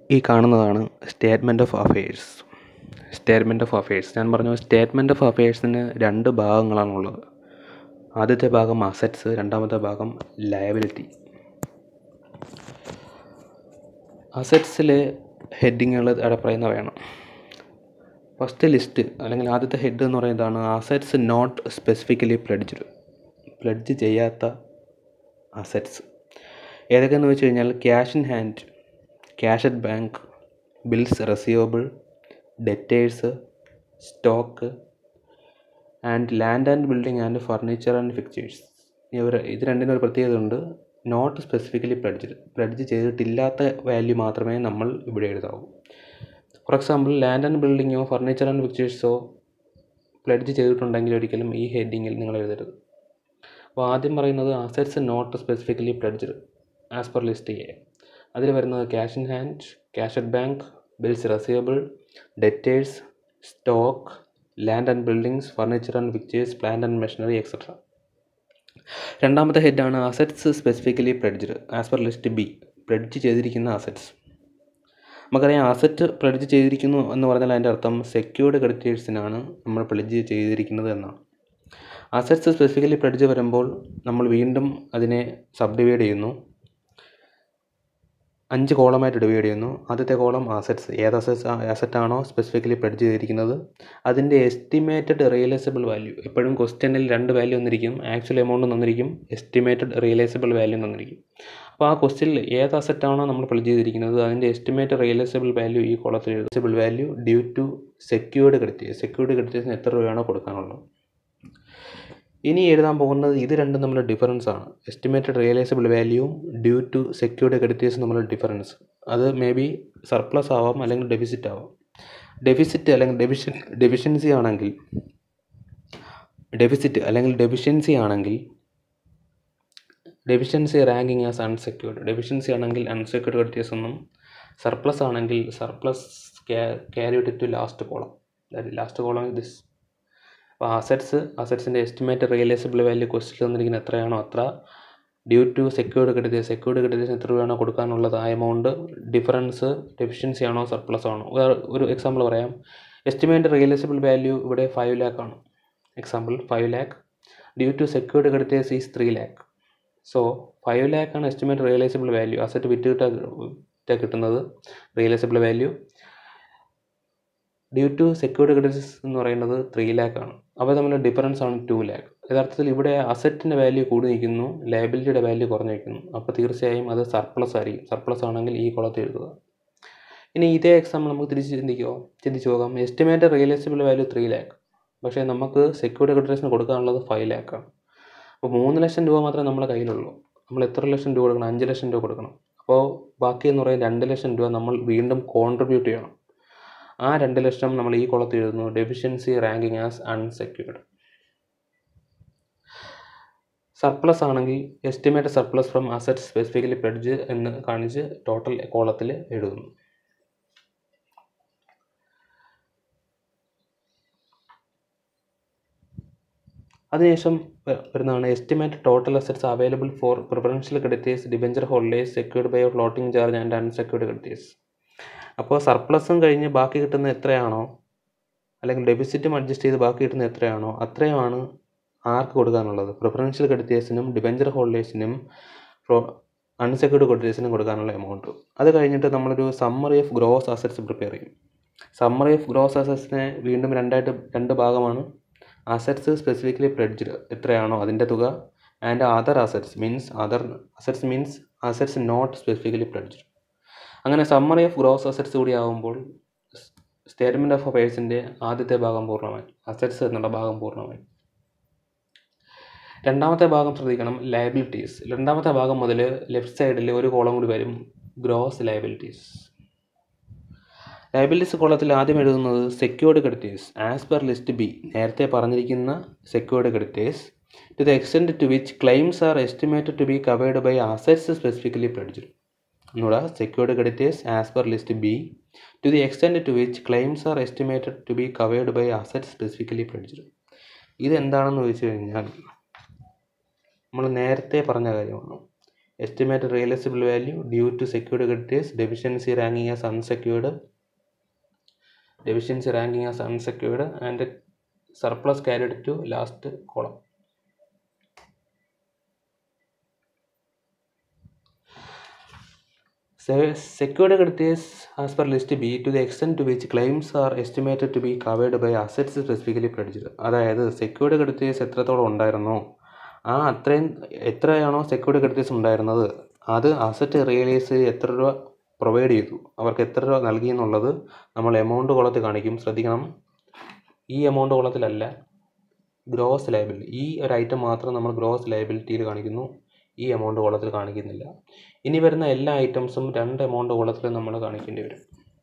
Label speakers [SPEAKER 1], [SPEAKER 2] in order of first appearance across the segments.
[SPEAKER 1] ഈ കാണുന്നതാണ് statement of affairs statement of affairs ഞാൻ പറഞ്ഞു സ്റ്റേറ്റ്മെൻറ്റ് ഓഫ് അഫയേഴ്സിന് രണ്ട് ഭാഗങ്ങളാണുള്ളത് ആദ്യത്തെ ഭാഗം അസറ്റ്സ് രണ്ടാമത്തെ ഭാഗം ലയബിലിറ്റി അസറ്റ്സിലെ ഹെഡിങ്ങുകൾ അവിടെ പറയുന്നവയാണ് ഫസ്റ്റ് ലിസ്റ്റ് അല്ലെങ്കിൽ ആദ്യത്തെ ഹെഡ് എന്ന് പറയുന്നതാണ് assets not specifically pledged pledge ചെയ്യാത്ത അസറ്റ്സ് ഏതൊക്കെയെന്ന് വെച്ച് കഴിഞ്ഞാൽ cash in hand cash at bank bills receivable debtors stock and land and building and furniture and fixtures ഇവർ ഇത് രണ്ടിനും ഒരു പ്രത്യേകത ഉണ്ട് നോട്ട് സ്പെസിഫിക്കലി പ്ലഡ്ജ്ഡ് പ്ലഡ്ജ് ചെയ്തിട്ടില്ലാത്ത വാല്യൂ മാത്രമേ നമ്മൾ ഇവിടെ എഴുതാവൂ ഫോർ എക്സാമ്പിൾ ലാൻഡ് ആൻഡ് ബിൽഡിങ്ങോ ഫർണിച്ചർ ആൻഡ് ഫിക്ചേഴ്സോ പ്ലഡ്ജ് ചെയ്തിട്ടുണ്ടെങ്കിൽ ഒരിക്കലും ഈ ഹെഡിങ്ങിൽ നിങ്ങൾ എഴുതരുത് അപ്പോൾ ആദ്യം പറയുന്നത് assets not specifically pledged as per list A അതിൽ വരുന്നത് cash in hand cash at bank bills receivable debtors stock land and buildings furniture and fixtures plant and machinery etcetera രണ്ടാമത്തെ ഹെഡാണ് assets specifically pledged as per list B pledge ചെയ്തിരിക്കുന്ന assets നമുക്കറിയാം asset pledge ചെയ്തിരിക്കുന്നു എന്ന് പറഞ്ഞാൽ അതിൻ്റെ അർത്ഥം secured ക്രെഡിറ്റേഴ്സിനാണ് നമ്മൾ പ്ലഡ്ജ് ചെയ്തിരിക്കുന്നത് എന്നാണ് അസറ്റ്സ് സ്പെസിഫിക്കലി പ്ലഡ്ജ് വരുമ്പോൾ നമ്മൾ വീണ്ടും അതിനെ സബ് ഡിവൈഡ് ചെയ്യുന്നു അഞ്ച് കോളമായിട്ട് ഡിവൈഡ് ചെയ്യുന്നു ആദ്യത്തെ കോളം അസറ്റ്സ് ഏത് അസറ്റ്സ് അസറ്റ് ആണോ സ്പെസിഫിക്കലി പ്ലഡ്ജ് ചെയ്തിരിക്കുന്നത് അതിൻ്റെ എസ്റ്റിമേറ്റഡ് റിയലൈസബിൾ വാല്യൂ എപ്പോഴും ക്വസ്റ്റ്യനിൽ രണ്ട് വാല്യൂ തന്നിരിക്കും ആക്ച്വൽ എമൗണ്ട് തന്നിരിക്കും എസ്റ്റിമേറ്റഡ് റിയലൈസബിൾ വാല്യൂ തന്നിരിക്കും അപ്പോൾ ആ ക്വസ്റ്റ്യനിൽ ഏത് അസറ്റാണോ നമ്മൾ പ്ലഡ്ജ് ചെയ്തിരിക്കുന്നത് അതിൻ്റെ എസ്റ്റിമേറ്റഡ് റിയലൈസബിൾ വാല്യൂ ഈ കോളത്തിൽ realisable value due to secured creditors secured ക്രെഡിറ്റേഴ്സിന് എത്ര രൂപയാണോ കൊടുക്കാനുള്ളത് ഇനി എഴുതാൻ പോകുന്നത് ഇത് രണ്ടും തമ്മിലുള്ള ഡിഫറൻസ് ആണ് എസ്റ്റിമേറ്റഡ് റിയലൈസബിൾ വാല്യൂവും ഡ്യൂ ടു സെക്യൂർഡ് ക്രെഡിറ്റേഴ്സും തമ്മിലുള്ള ഡിഫറൻസ് അത് മേ ബി സർപ്ലസ് ആവാം അല്ലെങ്കിൽ ഡെഫിസിറ്റ് ആവാം ഡെഫിസിറ്റ് അല്ലെങ്കിൽ ഡെഫിഷൻ ഡെഫിഷ്യൻസി ആണെങ്കിൽ ഡെഫിസിറ്റ് അല്ലെങ്കിൽ ഡെഫിഷ്യൻസി ആണെങ്കിൽ deficiency ranking as unsecured deficiency ആണെങ്കിൽ അൺസെക്യൂർഡ് ക്രെഡിറ്റേഴ്സ് ഒന്നും സർപ്ലസ് ആണെങ്കിൽ surplus carried to last column last column this അപ്പോൾ അസറ്റ്സ് അസറ്റ്സിൻ്റെ എസ്റ്റിമേറ്റ് റിയലൈസബിൾ വാല്യൂ ക്വസ്റ്റിൽ തന്നിരിക്കുന്ന എത്രയാണോ അത്ര due to secured creditors secured creditors എത്ര രൂപയാണോ കൊടുക്കാനുള്ളത് ആ എമൗണ്ട് ഡിഫറൻസ് ഡെഫിഷ്യൻസി ആണോ സർപ്ലസ് ആണോ വേറെ ഒരു എക്സാമ്പിൾ പറയാം എസ്റ്റിമേറ്റ് റിയലൈസബിൾ വാല്യൂ ഇവിടെ ഫൈവ് ലാക്ക് ആണ് example five lakh due to secured creditors is three lakh so five lakh ആണ് എസ്റ്റിമേറ്റ് റിയലൈസബിൾ വാല്യൂ അസറ്റ് വിറ്റ് കിട്ടാൻ കിട്ടുന്നത് realisable value due to secured creditors എന്ന് പറയുന്നത് ത്രീ ലാക്ക് ആണ് അപ്പോൾ തമ്മിലുള്ള ഡിഫറൻസ് ആണ് ടു ലാക്ക് യഥാർത്ഥത്തിൽ ഇവിടെ അസറ്റിൻ്റെ വാല്യൂ കൂടി നിൽക്കുന്നു ലയബിലിറ്റിയുടെ വാല്യൂ കുറഞ്ഞു നിൽക്കുന്നു അപ്പോൾ തീർച്ചയായും അത് സർപ്ലസ് ആയിരിക്കും സർപ്ലസ് ആണെങ്കിൽ ഈ കുളത്തിൽ എഴുതുക ഇനി ഇതേ എക്സാമ്പിൾ നമുക്ക് തിരിച്ച് ചിന്തിക്കുമോ ചിന്തിച്ച് പോകാം estimated realisable value three lakh പക്ഷേ നമുക്ക് സെക്യൂർഡ് ക്രെഡിറ്റേഴ്സിന് കൊടുക്കാനുള്ളത് ഫൈവ് ലാക്കാണ് അപ്പോൾ മൂന്ന് ലക്ഷം രൂപ മാത്രമേ നമ്മുടെ കയ്യിലുള്ളൂ നമ്മൾ എത്ര ലക്ഷം രൂപ കൊടുക്കണം അഞ്ച് ലക്ഷം രൂപ കൊടുക്കണം അപ്പോൾ ബാക്കി എന്ന് പറയുന്നത് രണ്ട് ലക്ഷം രൂപ നമ്മൾ വീണ്ടും കോൺട്രിബ്യൂട്ട് ചെയ്യണം ആ രണ്ട് ലക്ഷം നമ്മൾ ഈ കുളത്തിൽ എഴുതുന്നു deficiency ranking as unsecured surplus ആണെങ്കിൽ estimate surplus from asset specifically pledge എന്ന് കാണിച്ച് ടോട്ടൽ കോളത്തിൽ എഴുതുന്നു അതിനുശേഷം വരുന്നതാണ് estimate total assets available for preferential creditors debenture holders secured by floating charge and unsecured creditors അപ്പോൾ സർപ്ലസും കഴിഞ്ഞ് ബാക്കി കിട്ടുന്ന എത്രയാണോ അല്ലെങ്കിൽ ഡെഫിസിറ്റും അഡ്ജസ്റ്റ് ചെയ്ത് ബാക്കി കിട്ടുന്ന എത്രയാണോ അത്രയുമാണ് ആർക്ക് കൊടുക്കാനുള്ളത് പ്രിഫറൻഷ്യൽ ക്രെഡിറ്റേഴ്സിനും ഡിബഞ്ചർ ഹോൾഡേഴ്സിനും അൺസെക്യൂർഡ് ക്രെഡിറ്റേഴ്സിനും കൊടുക്കാനുള്ള എമൗണ്ട് അത് കഴിഞ്ഞിട്ട് നമ്മളൊരു summary of gross assets prepare ചെയ്യും സമ്മറി ഓഫ് ഗ്രോസ് അസറ്റ്സിനെ വീണ്ടും രണ്ടായിട്ട് രണ്ട് ഭാഗമാണ് അസറ്റ്സ് സ്പെസിഫിക്കലി പ്ലഡ്ജ്ഡ് എത്രയാണോ അതിൻ്റെ തുക and other assets means other assets means assets not specifically pledged അങ്ങനെ സമ്മറി ഓഫ് ഗ്രോസ് അസറ്റ്സ് കൂടി ആകുമ്പോൾ സ്റ്റേറ്റ്മെൻറ്റ് ഓഫ് അഫയേഴ്സിൻ്റെ ആദ്യത്തെ ഭാഗം പൂർണ്ണമായി അസറ്റ്സ് എന്നുള്ള ഭാഗം പൂർണ്ണമായി രണ്ടാമത്തെ ഭാഗം ശ്രദ്ധിക്കണം ലയബിലിറ്റീസ് രണ്ടാമത്തെ ഭാഗം മുതൽ ലെഫ്റ്റ് സൈഡിൽ ഒരു കോളം കൂടി വരും ഗ്രോസ് ലയബിലിറ്റീസ് ലയബിലിറ്റീസ് കോളത്തിൽ ആദ്യം എഴുതുന്നത് secured creditors as per list B നേരത്തെ പറഞ്ഞിരിക്കുന്ന secured creditors to the extend to which claims are estimated to be covered by assets specifically pledged എന്നൂടെ secured creditors as per list B to the extend to which claims are estimated to be covered by asset specifically pledged ഇതെന്താണെന്ന് ചോദിച്ചു കഴിഞ്ഞാൽ നമ്മൾ നേരത്തെ പറഞ്ഞ കാര്യമാണ് estimate realisable value due to secured creditors deficiency ranking as unsecured deficiency ranking as unsecured and surplus carried to last column secured creditors as per list B to the extent to which claims are estimated to be covered by assets specifically pledged അതായത് secured creditors എത്രത്തോളം ഉണ്ടായിരുന്നോ ആ അത്രയും എത്രയാണോ secured creditors ഉണ്ടായിരുന്നത് അത് asset realise എത്ര രൂപ പ്രൊവൈഡ് ചെയ്തു അവർക്ക് എത്ര രൂപ നൽകി എന്നുള്ളത് നമ്മൾ എമൗണ്ട് കുളത്തിൽ കാണിക്കും ശ്രദ്ധിക്കണം ഈ എമൗണ്ട് കുളത്തിലല്ല ഗ്രോസ് ലയബിലിറ്റി ഈ ഒരു ഐറ്റം മാത്രം നമ്മൾ ഗ്രോസ് ലയബിലിറ്റിയിൽ കാണിക്കുന്നു ഈ എമൗണ്ട് കോളത്തിൽ കാണിക്കുന്നില്ല ഇനി വരുന്ന എല്ലാ ഐറ്റംസും രണ്ട് എമൗണ്ട് കോളത്തിൽ നമ്മൾ കാണിക്കേണ്ടി വരും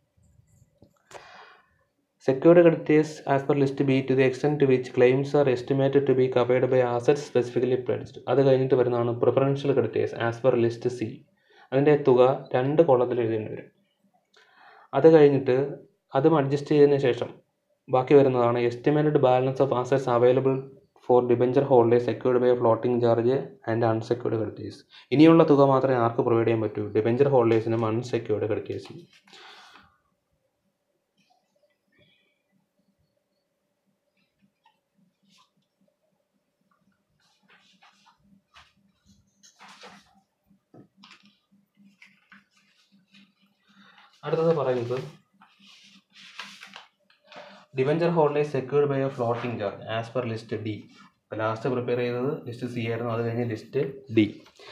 [SPEAKER 1] secured creditors as per list B to the extent to which claims are estimated to be covered by assets specifically pledged അത് കഴിഞ്ഞിട്ട് വരുന്നതാണ് preferential creditors as per list C അതിൻ്റെ തുക രണ്ട് കോളത്തിൽ എഴുതേണ്ടി വരും അത് കഴിഞ്ഞിട്ട് അതും അഡ്ജസ്റ്റ് ചെയ്തതിന് ശേഷം ബാക്കി വരുന്നതാണ് estimated balance of assets available for debenture holders secured by floating charge and unsecured creditors ഇനിയുള്ള തുക മാത്രമേ ആർക്ക് പ്രൊവൈഡ് ചെയ്യാൻ പറ്റൂ ഡിബഞ്ചർ ഹോൾഡേഴ്സിനും അൺസെക്യൂർഡ് ക്രെഡിറ്റേഴ്സിനും അടുത്തത് പറയുന്നത് debenture holders secured by a floating charge as per list D last prepare ചെയ്തത് ലിസ്റ്റ് സി ആയിരുന്നു അത് കഴിഞ്ഞ് list D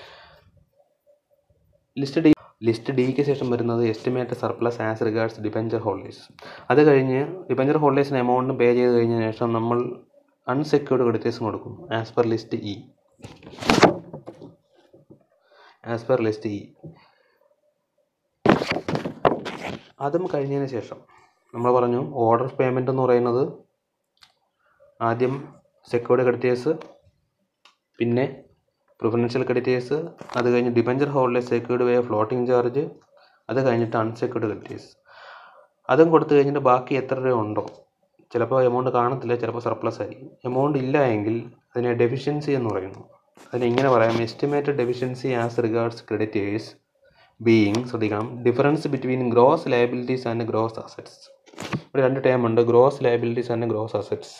[SPEAKER 1] list D list ഡിക്ക് ശേഷം വരുന്നത് estimate surplus as regards debenture holders അത് കഴിഞ്ഞ് ഡിബഞ്ചർ ഹോൾഡേഴ്സിന് എമൗണ്ട് പേ ചെയ്ത് കഴിഞ്ഞ ശേഷം നമ്മൾ അൺസെക്യൂർഡ് ക്രെഡിറ്റേഴ്സും കൊടുക്കും as per list E as per list E അതും കഴിഞ്ഞതിന് ശേഷം നമ്മൾ പറഞ്ഞു ഓർഡർ പേയ്മെൻ്റ് എന്ന് പറയുന്നത് ആദ്യം സെക്യൂർഡ് ക്രെഡിറ്റേഴ്സ് പിന്നെ പ്രിഫറൻഷ്യൽ ക്രെഡിറ്റേഴ്സ് അത് കഴിഞ്ഞ് debenture holders secured by floating charge അത് കഴിഞ്ഞിട്ട് അൺസെക്യൂർഡ് ക്രെഡിറ്റേഴ്സ് അതും കൊടുത്തു കഴിഞ്ഞിട്ട് ബാക്കി എത്ര രൂപ ഉണ്ടോ ചിലപ്പോൾ എമൗണ്ട് കാണത്തില്ല ചിലപ്പോൾ സർപ്ലസ് ആയിരിക്കും എമൗണ്ട് ഇല്ല എങ്കിൽ അതിനെ ഡെഫിഷ്യൻസി എന്ന് പറയുന്നു അതിനെ ഇങ്ങനെ പറയാം estimated deficiency as regards creditors being ശ്രദ്ധിക്കണം difference between gross liabilities and gross assets ഇവിടെ രണ്ട് ടേം ഉണ്ട് gross liabilities and gross assets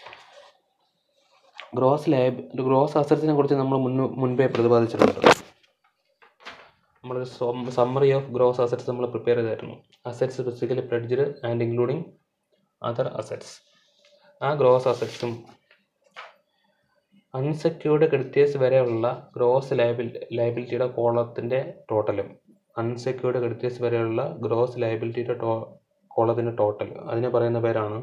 [SPEAKER 1] gross ലാബ് ഗ്രോസ് അസറ്റ്സിനെ കുറിച്ച് നമ്മൾ മുൻ മുൻപേ പ്രതിപാദിച്ചിട്ടുണ്ട് നമ്മളൊരു സമ്മറി ഓഫ് ഗ്രോസ് അസറ്റ്സ് നമ്മൾ പ്രിപ്പയർ ചെയ്തായിരുന്നു assets specifically pledged and including other assets ആ ഗ്രോസ് അസറ്റ്സും അൺസെക്യൂർഡ് ക്രെഡിറ്റേഴ്സ് വരെയുള്ള ഗ്രോസ് ലയബിൽ ലയബിലിറ്റിയുടെ കോളത്തിൻ്റെ ടോട്ടലും അൺസെക്യൂർഡ് ക്രെഡിറ്റേഴ്സ് വരെയുള്ള ഗ്രോസ് ലയബിലിറ്റിയുടെ ടോ കോളത്തിൻ്റെ ടോട്ടൽ അതിനെ പറയുന്ന പേരാണ്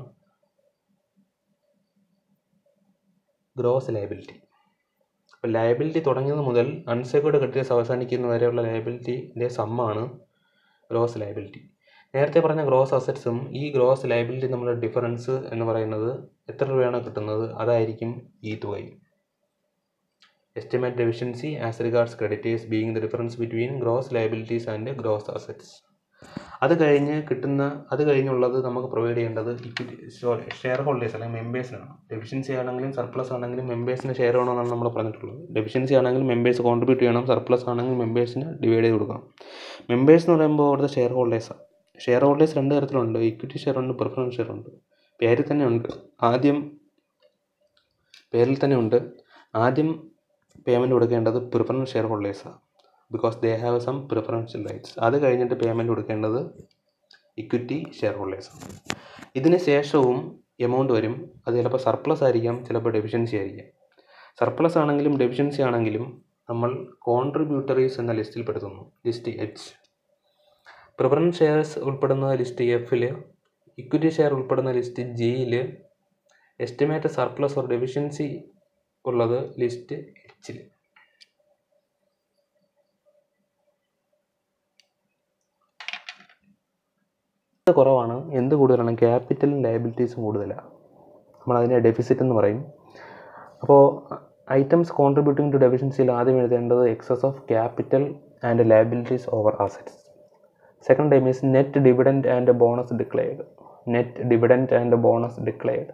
[SPEAKER 1] ഗ്രോസ് ലയബിലിറ്റി അപ്പോൾ ലയബിലിറ്റി തുടങ്ങിയത് മുതൽ അൺസെക്യൂർഡ് ക്രെഡിറ്റേഴ്സ് അവസാനിക്കുന്ന വരെയുള്ള ലയബിലിറ്റിൻ്റെ സമ്മാണ് ഗ്രോസ് ലയബിലിറ്റി നേരത്തെ പറഞ്ഞ ഗ്രോസ് അസറ്റ്സും ഈ ഗ്രോസ് ലയബിലിറ്റി തമ്മിലുള്ള ഡിഫറൻസ് എന്ന് പറയുന്നത് എത്ര രൂപയാണ് കിട്ടുന്നത് അതായിരിക്കും ഈ തുകയും estimate deficiency as regards creditors being the difference between gross liabilities and gross assets അത് കഴിഞ്ഞ് കിട്ടുന്ന അത് കഴിഞ്ഞുള്ളത് നമുക്ക് പ്രൊവൈഡ് ചെയ്യേണ്ടത് ഇക്വിറ്റി സോറി ഷെയർ ഹോൾഡേഴ്സ് അല്ലെങ്കിൽ മെമ്പേഴ്സിനാണ് ഡെഫിഷ്യൻസി ആണെങ്കിലും സർപ്ലസ് ആണെങ്കിലും മെമ്പേഴ്സിന് ഷെയർ വേണമെന്നാണ് നമ്മൾ പറഞ്ഞിട്ടുള്ളത് ഡെഫിഷ്യൻസി ആണെങ്കിൽ മെമ്പേഴ്സ് കോൺട്രിബ്യൂട്ട് ചെയ്യണം സർപ്ലസ് ആണെങ്കിൽ മെമ്പേഴ്സിന് ഡിവൈഡ് ചെയ്ത് കൊടുക്കണം മെമ്പേഴ്സ് എന്ന് പറയുമ്പോൾ അവിടുത്തെ ഷെയർ ഹോൾഡേഴ്സാണ് ഷെയർ ഹോൾഡേഴ്സ് രണ്ട് തരത്തിലുണ്ട് ഇക്വിറ്റി ഷെയർ ഉണ്ട് പ്രിഫറൻസ് ഷെയർ ഉണ്ട് പേരിൽ തന്നെ ഉണ്ട് ആദ്യം പേരിൽ തന്നെ ഉണ്ട് ആദ്യം പേയ്മെൻറ്റ് കൊടുക്കേണ്ടത് പ്രിഫറൻസ് ഷെയർ ഹോൾഡേഴ്സാണ് because they have some preferential rights അത് കഴിഞ്ഞിട്ട് പേയ്മെൻറ്റ് കൊടുക്കേണ്ടത് ഇക്വിറ്റി ഷെയർ ഹോൾഡേഴ്സാണ് ഇതിന് ശേഷവും എമൗണ്ട് വരും അത് ചിലപ്പോൾ സർപ്ലസ് ആയിരിക്കാം ചിലപ്പോൾ ഡെഫിഷ്യൻസി ആയിരിക്കാം സർപ്ലസ് ആണെങ്കിലും ഡെഫിഷ്യൻസി ആണെങ്കിലും നമ്മൾ കോൺട്രിബ്യൂട്ടറീസ് എന്ന ലിസ്റ്റിൽ പെടുത്തുന്നു ലിസ്റ്റ് എച്ച് പ്രിഫറൻസ് ഷെയർസ് ഉൾപ്പെടുന്ന ലിസ്റ്റ് എഫിൽ ഇക്വിറ്റി ഷെയർ ഉൾപ്പെടുന്ന ലിസ്റ്റ് ജിയിൽ എസ്റ്റിമേറ്റ് സർപ്ലസ് ഓർ ഡെഫിഷ്യൻസി ഉള്ളത് ലിസ്റ്റ് എച്ചിൽ കുറവാണ് എന്ത് കൂടുതലാണ് ക്യാപിറ്റലും ലയബിലിറ്റീസും കൂടുതലാണ് നമ്മൾ അതിനെ ഡെഫിസിറ്റ് എന്ന് പറയും അപ്പോൾ ഐറ്റംസ് കോൺട്രിബ്യൂട്ടിംഗ് ടു ഡെഫിഷ്യൻസിയിൽ ആദ്യം എഴുതേണ്ടത് excess of capital and liabilities over assets second time is net dividend and bonus declared net dividend and bonus declared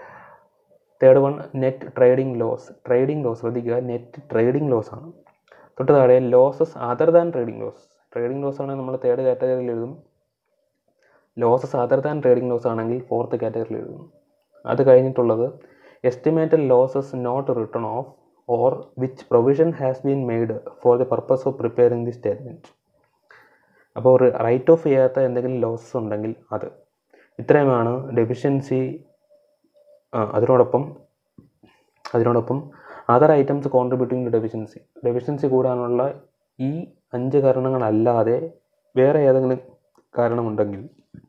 [SPEAKER 1] third one net trading loss trading loss ശ്രദ്ധിക്കുക net trading loss ആണ് തൊട്ട് താഴെ losses other than trading loss trading loss ആണെങ്കിൽ നമ്മൾ third കാറ്റഗറിയിൽ എഴുതും losses other than trading loss ആണെങ്കിൽ fourth കാറ്റഗറിയിൽ എഴുതും അത് കഴിഞ്ഞിട്ടുള്ളത് estimated losses not written off or which provision has been made for the purpose of preparing the statement അപ്പോൾ ഒരു റൈറ്റ് ഓഫ് ചെയ്യാത്ത എന്തെങ്കിലും ലോസസ് ഉണ്ടെങ്കിൽ അത് ഇത്രയുമാണ് ഡെഫിഷ്യൻസി അതിനോടൊപ്പം അതിനോടൊപ്പം other items contributing to deficiency deficiency കൂടാനുള്ള ഈ അഞ്ച് കാരണങ്ങളല്ലാതെ വേറെ ഏതെങ്കിലും കാരണമുണ്ടെങ്കിൽ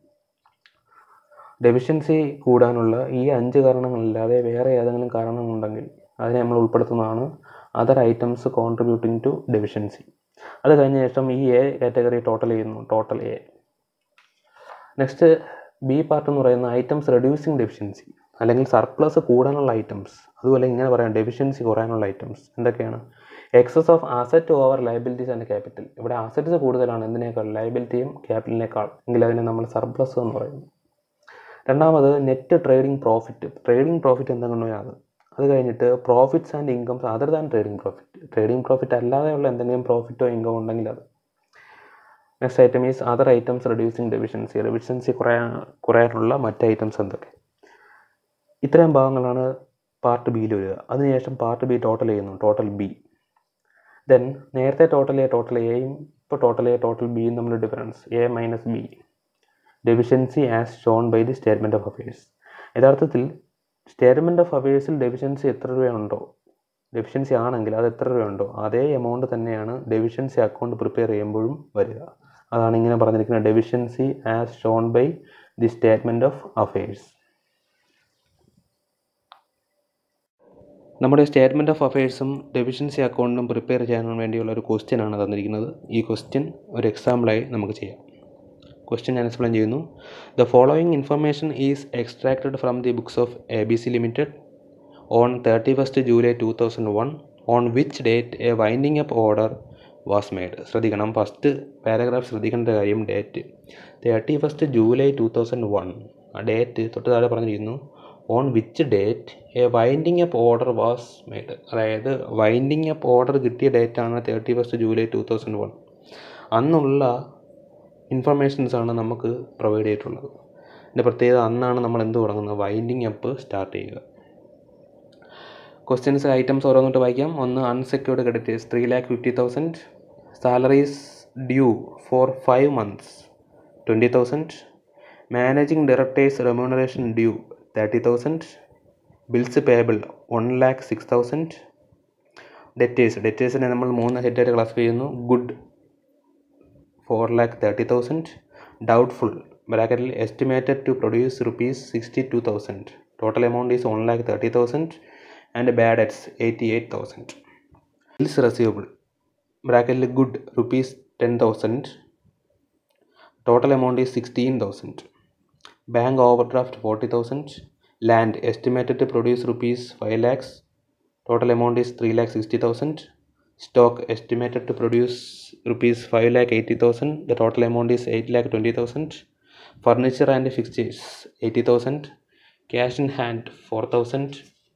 [SPEAKER 1] ഡെഫിഷ്യൻസി കൂടാനുള്ള ഈ അഞ്ച് കാരണങ്ങളല്ലാതെ വേറെ ഏതെങ്കിലും കാരണമുണ്ടെങ്കിൽ അതിനെ നമ്മൾ ഉൾപ്പെടുത്തുന്നതാണ് other items contributing to deficiency അത് കഴിഞ്ഞ ശേഷം ഈ എ കാറ്റഗറി ടോട്ടൽ ചെയ്യുന്നു total A next B part എന്ന് പറയുന്ന ഐറ്റംസ് റെഡ്യൂസിങ് ഡെഫിഷ്യൻസി അല്ലെങ്കിൽ സർപ്ലസ് കൂടാനുള്ള ഐറ്റംസ് അതുപോലെ ഇങ്ങനെ പറയാം ഡെഫിഷ്യൻസി കുറയാനുള്ള ഐറ്റംസ് എന്തൊക്കെയാണ് excess of asset over liabilities and capital ഇവിടെ അസറ്റ്സ് കൂടുതലാണ് എന്തിനേക്കാൾ ലയബിലിറ്റിയും ക്യാപിറ്റലിനേക്കാൾ എങ്കിൽ അതിനെ നമ്മൾ സർപ്ലസ് എന്ന് പറയുന്നു രണ്ടാമത് net trading profit trading profit എന്തെങ്കിലും അത് അത് കഴിഞ്ഞിട്ട് profits and incomes other than trading profit trading profit അല്ലാതെയുള്ള എന്തെങ്കിലും പ്രോഫിറ്റോ ഇൻകം ഉണ്ടെങ്കിൽ അത് next item is other items reducing deficiency deficiency കുറയാൻ കുറയാനുള്ള മറ്റ് ഐറ്റംസ് എന്തൊക്കെ ഇത്രയും ഭാഗങ്ങളാണ് പാർട്ട് ബിയിൽ വരിക അതിനുശേഷം പാർട്ട് ബി ടോട്ടൽ ചെയ്യുന്നു ടോട്ടൽ ബി ദെൻ നേരത്തെ ടോട്ടൽ എ ടോട്ടൽ എയും ഇപ്പോൾ ടോട്ടൽ എ ടോട്ടൽ ബിയും തമ്മിൽ difference A minus B deficiency as shown by the statement of affairs യഥാർത്ഥത്തിൽ സ്റ്റേറ്റ്മെൻറ്റ് ഓഫ് അഫയേഴ്സിൽ ഡെഫിഷ്യൻസി എത്ര രൂപയുണ്ടോ ഡെഫിഷ്യൻസി ആണെങ്കിൽ അത് എത്ര രൂപയുണ്ടോ അതേ എമൗണ്ട് തന്നെയാണ് ഡെഫിഷ്യൻസി അക്കൗണ്ട് പ്രിപ്പയർ ചെയ്യുമ്പോഴും വരിക അതാണ് ഇങ്ങനെ പറഞ്ഞിരിക്കുന്നത് deficiency as shown by the statement of affairs നമ്മുടെ സ്റ്റേറ്റ്മെൻറ്റ് ഓഫ് അഫയേഴ്സും ഡെഫിഷ്യൻസി അക്കൗണ്ടും പ്രിപ്പയർ ചെയ്യാൻ വേണ്ടിയുള്ള ഒരു ക്വസ്റ്റ്യൻ ആണ് തന്നിരിക്കുന്നത് ഈ ക്വസ്റ്റ്യൻ ഒരു എക്സാമ്പിളായി നമുക്ക് ചെയ്യാം ക്വസ്റ്റ്യൻ ഞാൻ എക്സ്പ്ലെയിൻ ചെയ്യുന്നു the following information is extracted from the books of A B C limited on thirty first July two thousand one on which date a winding up order was made ശ്രദ്ധിക്കണം first paragraph ശ്രദ്ധിക്കേണ്ട കാര്യം date thirty first July two thousand one ആ ഡേറ്റ് തൊട്ട് താഴെ പറഞ്ഞിരിക്കുന്നു on which date a winding up order was made അതായത് winding up order കിട്ടിയ ഡേറ്റാണ് thirty first July two thousand one അന്നുള്ള ഇൻഫർമേഷൻസ് ആണ് നമുക്ക് പ്രൊവൈഡ് ചെയ്തിട്ടുള്ളത് ഇതിൻ്റെ പ്രത്യേകത അന്നാണ് നമ്മൾ എന്ത് തുടങ്ങുന്നത് വൈൻഡിങ് അപ്പ് സ്റ്റാർട്ട് ചെയ്യുക ക്വസ്റ്റ്യൻസ് ഐറ്റംസ് ഓരോന്നിട്ട് വായിക്കാം ഒന്ന് unsecured creditors three lakh fifty thousand salaries due four five months twenty thousand managing directors remuneration due thirty thousand bills payable one lakh six thousand debtors ഡെറ്റേഴ്സിനെ നമ്മൾ മൂന്ന് ഹെഡായിട്ട് ക്ലാസിഫൈ ചെയ്യുന്നു good four lakh thirty thousand doubtful ബ്രാക്കറ്റിൽ estimated to produce rupees sixty two thousand total amount is one lakh thirty thousand and bad debts eighty eight thousand bills receivable ബ്രാക്കറ്റിൽ good rupees ten thousand total amount is sixteen thousand bank overdraft forty thousand land estimated to produce rupees five lakhs total amount is three lakh sixty thousand stock estimated to produce rupees 5 lakh 80000 the total amount is 8 lakh 20000 furniture and fixtures 80000 cash in hand 4000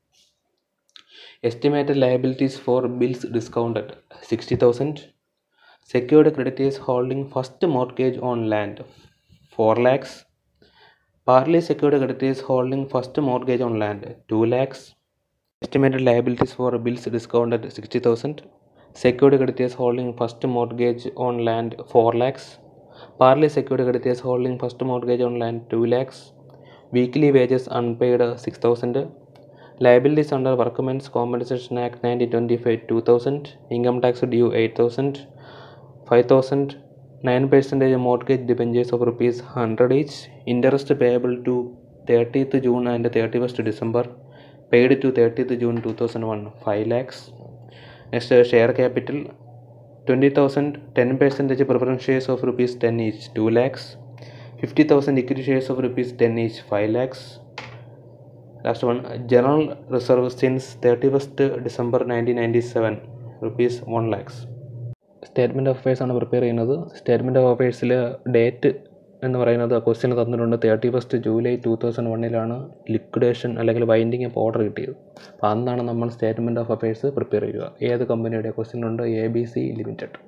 [SPEAKER 1] estimated liabilities for bills discounted 60000 secured creditors holding first mortgage on land 4 lakhs partly secured creditors holding first mortgage on land 2 lakhs estimated liabilities for bills discounted 60000 secured creditors holding first mortgage on land 4 lakhs partly secured creditors holding first mortgage on land 2 lakhs weekly wages unpaid 6000 liabilities under workmen's compensation act 1925 2000 income tax due 8000 5000 9 percentage mortgage debentures of rupees 100 each interest payable to 30th june and 31st december paid to 30th june 2001 5 lakhs next uh, share capital 20000 10 percentage preference shares of rupees 10 each 2 lakhs 50000 equity shares of rupees 10 each 5 lakhs last one general reserve since 31st december 1997 rupees 1 lakhs statement of affairs ആണ് prepare ചെയ്യുന്നത് statement of അഫയേഴ്സിൽ date എന്ന് പറയുന്നത് ക്വസ്റ്റ്യൻ തന്നിട്ടുണ്ട് thirty first July two thousand വണ്ണിലാണ് liquidation അല്ലെങ്കിൽ winding അപ്പോൾ ഓർഡർ കിട്ടിയത് അപ്പോൾ അന്നാണ് നമ്മൾ സ്റ്റേറ്റ്മെൻറ്റ് ഓഫ് അഫയേഴ്സ് പ്രിപ്പയർ ചെയ്യുക ഏത് കമ്പനിയുടെ ക്വസ്റ്റ്യൻ ഉണ്ട് എ ബി സി ലിമിറ്റഡ്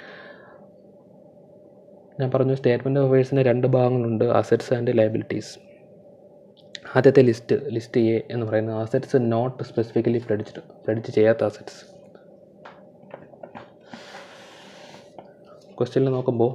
[SPEAKER 1] ഞാൻ പറഞ്ഞു സ്റ്റേറ്റ്മെൻറ്റ് ഓഫ് അഫയേഴ്സിന് രണ്ട് ഭാഗങ്ങളുണ്ട് അസറ്റ്സ് ആൻഡ് ലയബിലിറ്റീസ് ആദ്യത്തെ ലിസ്റ്റ് ലിസ്റ്റ് എ എന്ന് പറയുന്നത് assets not specifically pledged pledge ചെയ്യാത്ത അസറ്റ്സ് ക്വസ്റ്റ്യനിൽ നോക്കുമ്പോൾ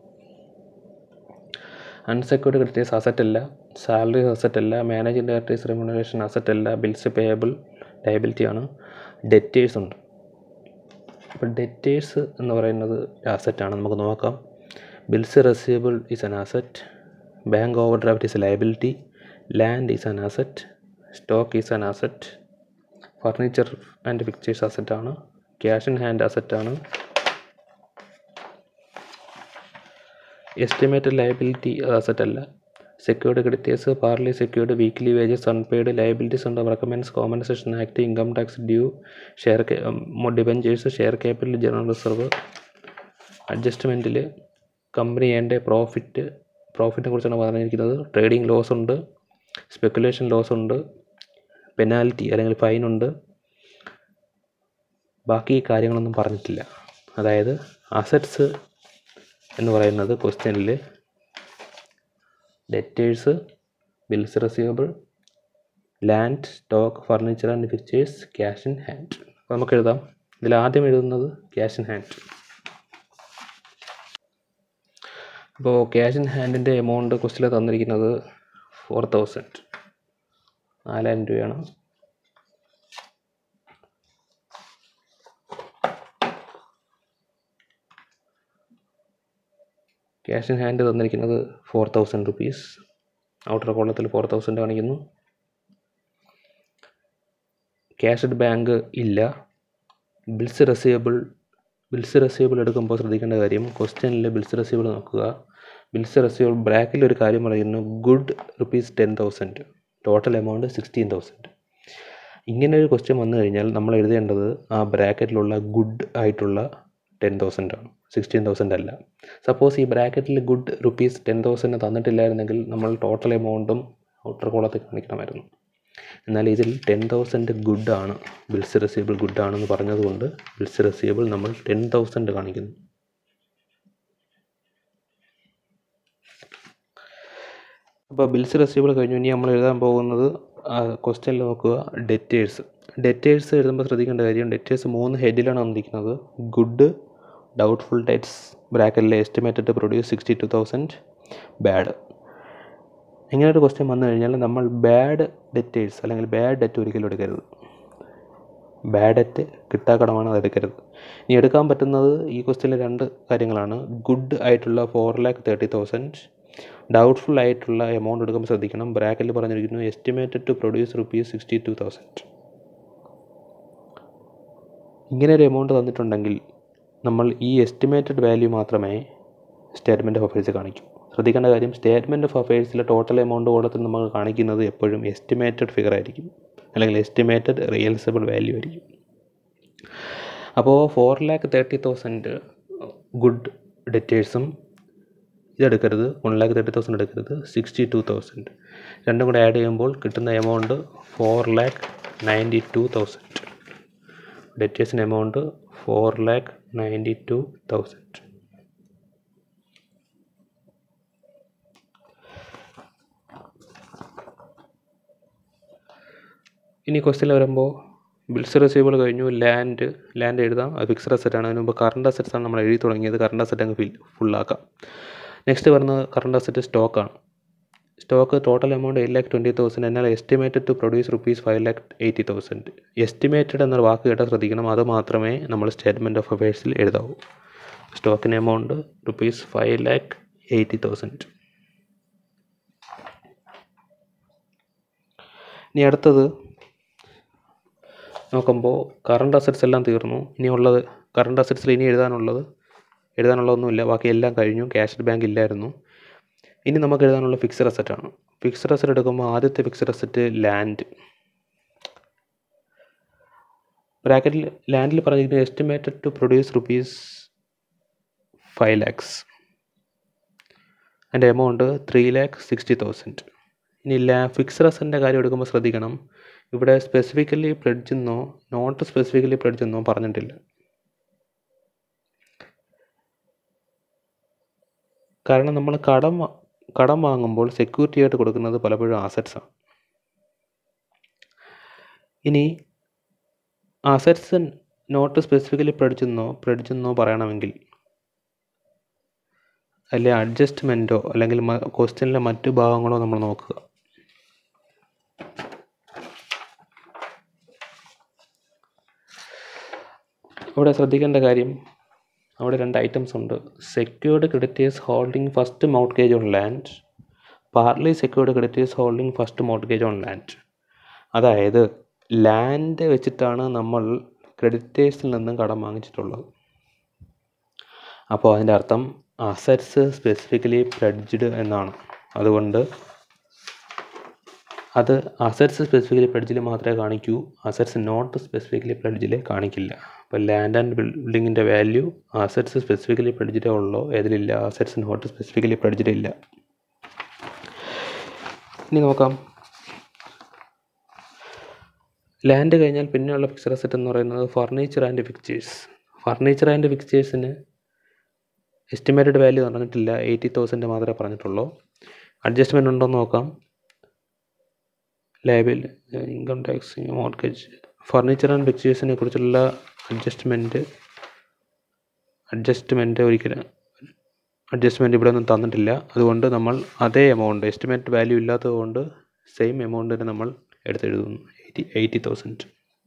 [SPEAKER 1] അൺസെക്യൂർഡ് ക്രെഡിറ്റേഴ്സ് അസറ്റ് അല്ല സാലറി അസറ്റ് അല്ല മാനേജിംഗ് ഡയറക്ടേഴ്സ് റെമ്യൂണറേഷൻ അസറ്റ് അല്ല ബിൽസ് പേയബിൾ ലയബിലിറ്റി ആണ് ഡെറ്റേഴ്സ് ഉണ്ട് അപ്പോൾ ഡെറ്റേഴ്സ് എന്ന് പറയുന്നത് അസറ്റാണ് നമുക്ക് നോക്കാം bills receivable is an asset bank overdraft is a liability land is an asset stock is an asset furniture and fixtures അസറ്റാണ് cash in hand അസറ്റാണ് എസ്റ്റിമേറ്റഡ് ലയബിലിറ്റി അസറ്റ് അല്ല secured creditors partly secured weekly wages unpaid liabilities ഉണ്ട് workmen's compensation act income tax due share debentures share capital general reserve അഡ്ജസ്റ്റ്മെൻറ്റിൽ company ചെയ്യേണ്ട profit പ്രോഫിറ്റിനെ കുറിച്ചാണ് പറഞ്ഞിരിക്കുന്നത് trading loss ഉണ്ട് speculation loss ഉണ്ട് പെനാൽറ്റി അല്ലെങ്കിൽ ഫൈൻ ഉണ്ട് ബാക്കി കാര്യങ്ങളൊന്നും പറഞ്ഞിട്ടില്ല അതായത് അസറ്റ്സ് എന്ന് പറയുന്നത് ക്വസ്റ്റ്യനിൽ debtors bills receivable land stock furniture and fixtures cash in hand അപ്പോൾ നമുക്ക് എഴുതാം ഇതിൽ ആദ്യം എഴുതുന്നത് ക്യാഷ് ഇൻ ഹാൻഡ് അപ്പോൾ ക്യാഷ് ഇൻ ഹാൻഡിൻ്റെ എമൗണ്ട് ക്വസ്റ്റിൽ തന്നിരിക്കുന്നത് ഫോർ തൗസൻഡ് നാലായിരം രൂപയാണ് ക്യാഷ് ഇൻ ഹാൻഡ് തന്നിരിക്കുന്നത് ഫോർ തൗസൻഡ് റുപ്പീസ് ഔട്ടർ കോളത്തിൽ ഫോർ തൗസൻഡ് കാണിക്കുന്നു ക്യാഷ് അറ്റ് ബാങ്ക് ഇല്ല ബിൽസ് റെസീവബിൾ ബിൽസ് റെസീവബിൾ എടുക്കുമ്പോൾ ശ്രദ്ധിക്കേണ്ട കാര്യം ക്വസ്റ്റ്യനിൽ ബിൽസ് റെസീവബിൾ നോക്കുക ബിൽസ് റെസീവബിൾ ബ്രാക്കിൽ ഒരു കാര്യം പറയുന്നു good rupees ten thousand total amount sixteen thousand ഇങ്ങനെ ഒരു ക്വസ്റ്റ്യൻ വന്നു കഴിഞ്ഞാൽ നമ്മൾ എഴുതേണ്ടത് ആ ബ്രാക്കറ്റിലുള്ള ഗുഡ് ആയിട്ടുള്ള ടെൻ തൗസൻഡ് ആണ് സിക്സ്റ്റീൻ തൗസൻഡ് അല്ല സപ്പോസ് ഈ ബ്രാക്കറ്റിൽ ഗുഡ് റുപ്പീസ് ടെൻ തൗസൻഡ് തന്നിട്ടില്ലായിരുന്നെങ്കിൽ നമ്മൾ ടോട്ടൽ എമൗണ്ടും ഔട്ടർ കോളത്തിൽ കാണിക്കണമായിരുന്നു എന്നാൽ ഇതിൽ ടെൻ തൗസൻഡ് ഗുഡ് ആണ് ബിൽസ് റെസീബിൾ ഗുഡ് ആണെന്ന് പറഞ്ഞതുകൊണ്ട് ബിൽസ് റെസീബിൾ നമ്മൾ ടെൻ തൗസൻഡ് കാണിക്കുന്നു അപ്പോൾ ബിൽസ് റെസീബിൾ കഴിഞ്ഞു ഇനി നമ്മൾ എഴുതാൻ പോകുന്നത് ക്വസ്റ്റ്യനിൽ നോക്കുക ഡെറ്റേഴ്സ് ഡെറ്റേഴ്സ് എഴുതുമ്പോൾ ശ്രദ്ധിക്കേണ്ട കാര്യം ഡെറ്റേഴ്സ് മൂന്ന് ഹെഡിലാണ് വന്നിരിക്കുന്നത് ഗുഡ് ഡൗട്ട്ഫുൾ ഡെറ്റ്സ് ബ്രാക്കറ്റിലെ estimated produce sixty two thousand bad ഇങ്ങനെ ഒരു ക്വസ്റ്റ്യൻ വന്നു കഴിഞ്ഞാൽ നമ്മൾ ബാഡ് ഡെറ്റേഴ്സ് അല്ലെങ്കിൽ ബാഡ് ഡെറ്റ് ഒരിക്കലും എടുക്കരുത് ബാഡ് ഡെറ്റ് കിട്ടാക്കടമാണ് അത് എടുക്കരുത് ഇനി എടുക്കാൻ പറ്റുന്നത് ഈ ക്വസ്റ്റ്യനിൽ രണ്ട് കാര്യങ്ങളാണ് ഗുഡ് ആയിട്ടുള്ള four lakh thirty thousand doubtful ആയിട്ടുള്ള എമൗണ്ട് എടുക്കുമ്പോൾ ശ്രദ്ധിക്കണം ബ്രാക്കറ്റിൽ പറഞ്ഞിരിക്കുന്നു estimated to produce rupees sixty two thousand ഇങ്ങനെ ഒരു എമൗണ്ട് തന്നിട്ടുണ്ടെങ്കിൽ നമ്മൾ ഈ എസ്റ്റിമേറ്റഡ് വാല്യൂ മാത്രമേ സ്റ്റേറ്റ്മെൻറ്റ് ഓഫ് അഫയേഴ്സ് കാണിക്കൂ ശ്രദ്ധിക്കേണ്ട കാര്യം സ്റ്റേറ്റ്മെൻറ്റ് ഓഫ് അഫയേഴ്സിലെ ടോട്ടൽ എമൗണ്ട് കൂടത്തിൽ നമ്മൾ കാണിക്കുന്നത് എപ്പോഴും എസ്റ്റിമേറ്റഡ് ഫിഗർ ആയിരിക്കും അല്ലെങ്കിൽ എസ്റ്റിമേറ്റഡ് റിയൽസബിൾ വാല്യൂ ആയിരിക്കും അപ്പോൾ four lakh thirty thousand good ഡെറ്റേഴ്സും ഇതെടുക്കരുത് വൺ ലാക്ക് തേർട്ടി തൗസൻഡ് എടുക്കരുത് സിക്സ്റ്റി ടു തൗസൻഡ് രണ്ടും കൂടെ ആഡ് ചെയ്യുമ്പോൾ കിട്ടുന്ന amount four lakh ninety two thousand ഡെറ്റേഴ്സിന് amount four lakh ninety two thousand ഇനി ക്വസ്റ്റ്യൻ വരുമ്പോൾ ബിൽസ് റെസീവബിൾ കഴിഞ്ഞു ലാൻഡ് ലാൻഡ് എഴുതാം അത് ഫിക്സഡ് അസറ്റ് ആണ് അതിന് മുമ്പ് കറണ്ട് അസറ്റ്സ് ആണ് നമ്മൾ എഴുതി തുടങ്ങിയത് കറണ്ട് അസറ്റ് അങ്ങ് ഫിൽ ഫുള്ളാക്കാം നെക്സ്റ്റ് വരുന്നത് കറണ്ട് അസറ്റ് സ്റ്റോക്കാണ് stock total amount eight lakh twenty thousand എന്നാൽ estimated to produce rupees five lakh eighty thousand estimated എന്നൊരു വാക്ക് കേട്ടാൽ ശ്രദ്ധിക്കണം അത് മാത്രമേ നമ്മൾ സ്റ്റേറ്റ്മെൻറ്റ് ഓഫ് അഫയേഴ്സിൽ എഴുതാവൂ സ്റ്റോക്കിന് amount rupees five lakh eighty thousand ഇനി അടുത്തത് നോക്കുമ്പോൾ കറണ്ട് അസറ്റ്സ് എല്ലാം തീർന്നു ഇനിയുള്ളത് കറണ്ട് അസറ്റ്സിൽ ഇനി എഴുതാനുള്ളത് എഴുതാനുള്ളതൊന്നുമില്ല ബാക്കി എല്ലാം കഴിഞ്ഞു ക്യാഷ് ബാങ്ക് ഇല്ലായിരുന്നു ഇനി നമുക്ക് എഴുതാനുള്ള ഫിക്സഡ് അസറ്റാണ് ഫിക്സഡ് അസറ്റ് എടുക്കുമ്പോൾ ആദ്യത്തെ ഫിക്സഡ് അസറ്റ് ലാൻഡ് ബ്രാക്കറ്റിൽ ലാൻഡിൽ പറഞ്ഞിരിക്കുന്നത് estimated to produce rupees five lakhs അതിൻ്റെ amount three lakh sixty thousand ഇനി ലാ ഫിക്സ്ഡ് അസറ്റിൻ്റെ കാര്യം എടുക്കുമ്പോൾ ശ്രദ്ധിക്കണം ഇവിടെ സ്പെസിഫിക്കലി പ്ലെഡ്ജ് എന്നോ നോട്ട് സ്പെസിഫിക്കലി പ്ലെഡ്ജ് എന്നോ പറഞ്ഞിട്ടില്ല കാരണം നമ്മൾ കടം വാ- കടം വാങ്ങുമ്പോൾ സെക്യൂരിറ്റി ആയിട്ട് കൊടുക്കുന്നത് പലപ്പോഴും assets ആണ് ഇനി അസറ്റ്സ് നോട്ട് സ്പെസിഫിക്കലി പ്രടിച്ചെന്നോ പ്രടിച്ചെന്നോ പറയണമെങ്കിൽ അതിലെ അഡ്ജസ്റ്റ്മെൻറ്റോ അല്ലെങ്കിൽ ക്വസ്റ്റ്യനിലെ മറ്റു ഭാഗങ്ങളോ നമ്മൾ നോക്കുക ഇവിടെ ശ്രദ്ധിക്കേണ്ട കാര്യം അവിടെ രണ്ട് ഐറ്റംസ് ഉണ്ട് secured creditors holding first mortgage on land partly secured creditors holding first mortgage on land അതായത് ലാൻഡ് വെച്ചിട്ടാണ് നമ്മൾ ക്രെഡിറ്റേഴ്സിൽ നിന്നും കടം വാങ്ങിച്ചിട്ടുള്ളത് അപ്പോൾ അതിൻ്റെ അർത്ഥം അസറ്റ്സ് സ്പെസിഫിക്കലി പ്ലഡ്ജ്ഡ് എന്നാണ് അതുകൊണ്ട് അത് അസറ്റ്സ് സ്പെസിഫിക്കലി പ്ലഡ്ജിൽ മാത്രമേ കാണിക്കൂ അസറ്റ്സ് നോട്ട് സ്പെസിഫിക്കലി പ്ലഡ്ജിൽ കാണിക്കില്ല അപ്പോൾ ലാൻഡ് ആൻഡ് ബിൽഡിങ്ങിൻ്റെ വാല്യൂ അസറ്റ്സ് സ്പെസിഫിക്കലി പ്ലഡ്ജിലേ ഉള്ളൂ ഏതിലില്ല അസറ്റ്സ് നോട്ട് സ്പെസിഫിക്കലി പ്ലഡ്ജിലില്ല ഇനി നോക്കാം ലാൻഡ് കഴിഞ്ഞാൽ പിന്നെയുള്ള ഫിക്സഡ് അസറ്റ് എന്ന് പറയുന്നത് furniture and fixtures furniture and ഫിക്ചേഴ്സിന് എസ്റ്റിമേറ്റഡ് വാല്യൂ പറഞ്ഞിട്ടില്ല എയ്റ്റി തൗസൻഡ് മാത്രമേ പറഞ്ഞിട്ടുള്ളൂ അഡ്ജസ്റ്റ്മെൻ്റ് ഉണ്ടോ എന്ന് നോക്കാം label income tax mortgage furniture and ഫിക്ചേഴ്സിനെ കുറിച്ചുള്ള അഡ്ജസ്റ്റ്മെൻറ്റ് അഡ്ജസ്റ്റ്മെൻറ്റ് ഒരിക്കലും അഡ്ജസ്റ്റ്മെൻറ്റ് ഇവിടെ ഒന്നും തന്നിട്ടില്ല അതുകൊണ്ട് നമ്മൾ അതേ എമൗണ്ട് എസ്റ്റിമേറ്റ് വാല്യൂ ഇല്ലാത്തത് കൊണ്ട് സെയിം എമൗണ്ട് തന്നെ നമ്മൾ എടുത്തെഴുതുന്നു എയ്റ്റി എയ്റ്റി തൗസൻഡ്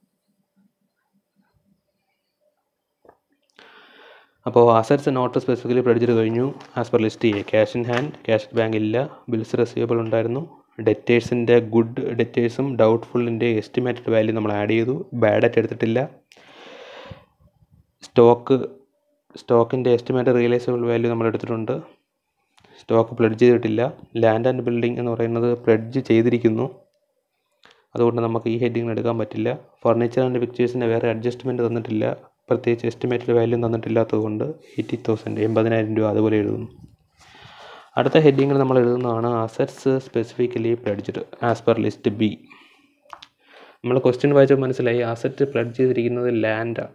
[SPEAKER 1] അപ്പോൾ അസറ്റ്സ് നോട്ട് സ്പെസിഫിക്കലി പ്രടിച്ചിട്ട് കഴിഞ്ഞു as per list A cash in hand cash bank ഇല്ല ബിൽസ് റെസീവബിൾ ഉണ്ടായിരുന്നു ഡെറ്റേഴ്സിൻ്റെ ഗുഡ് ഡെറ്റേഴ്സും ഡൗട്ട്ഫുള്ളിൻ്റെ എസ്റ്റിമേറ്റഡ് വാല്യൂ നമ്മൾ ആഡ് ചെയ്തു ബാഡ് ആയിട്ട് എടുത്തിട്ടില്ല സ്റ്റോക്ക് സ്റ്റോക്കിൻ്റെ എസ്റ്റിമേറ്റഡ് റിയലൈസബിൾ വാല്യൂ നമ്മൾ എടുത്തിട്ടുണ്ട് സ്റ്റോക്ക് പ്ലെഡ്ജ് ചെയ്തിട്ടില്ല ലാൻഡ് ആൻഡ് ബിൽഡിംഗ് എന്ന് പറയുന്നത് പ്ലെഡ്ജ് ചെയ്തിരിക്കുന്നു അതുകൊണ്ട് നമുക്ക് ഈ ഹെഡിങ് എടുക്കാൻ പറ്റില്ല ഫർണിച്ചർ ആൻഡ് പിക്ചേഴ്സിൻ്റെ വേറെ അഡ്ജസ്റ്റ്മെൻറ്റ് തന്നിട്ടില്ല പ്രത്യേകിച്ച് എസ്റ്റിമേറ്റഡ് വാല്യൂ തന്നിട്ടില്ലാത്തത് കൊണ്ട് എയ്റ്റി തൗസൻഡ് എൺപതിനായിരം രൂപ അതുപോലെ എഴുതുന്നു അടുത്ത ഹെഡിങ്ങിൽ നമ്മൾ എഴുതുന്നതാണ് assets specifically pledged as per list B നമ്മൾ ക്വസ്റ്റ്യൻ വായിച്ചപ്പോൾ മനസ്സിലായി അസറ്റ് പ്ലെഡ്ജ് ചെയ്തിരിക്കുന്നത് ലാൻഡാണ്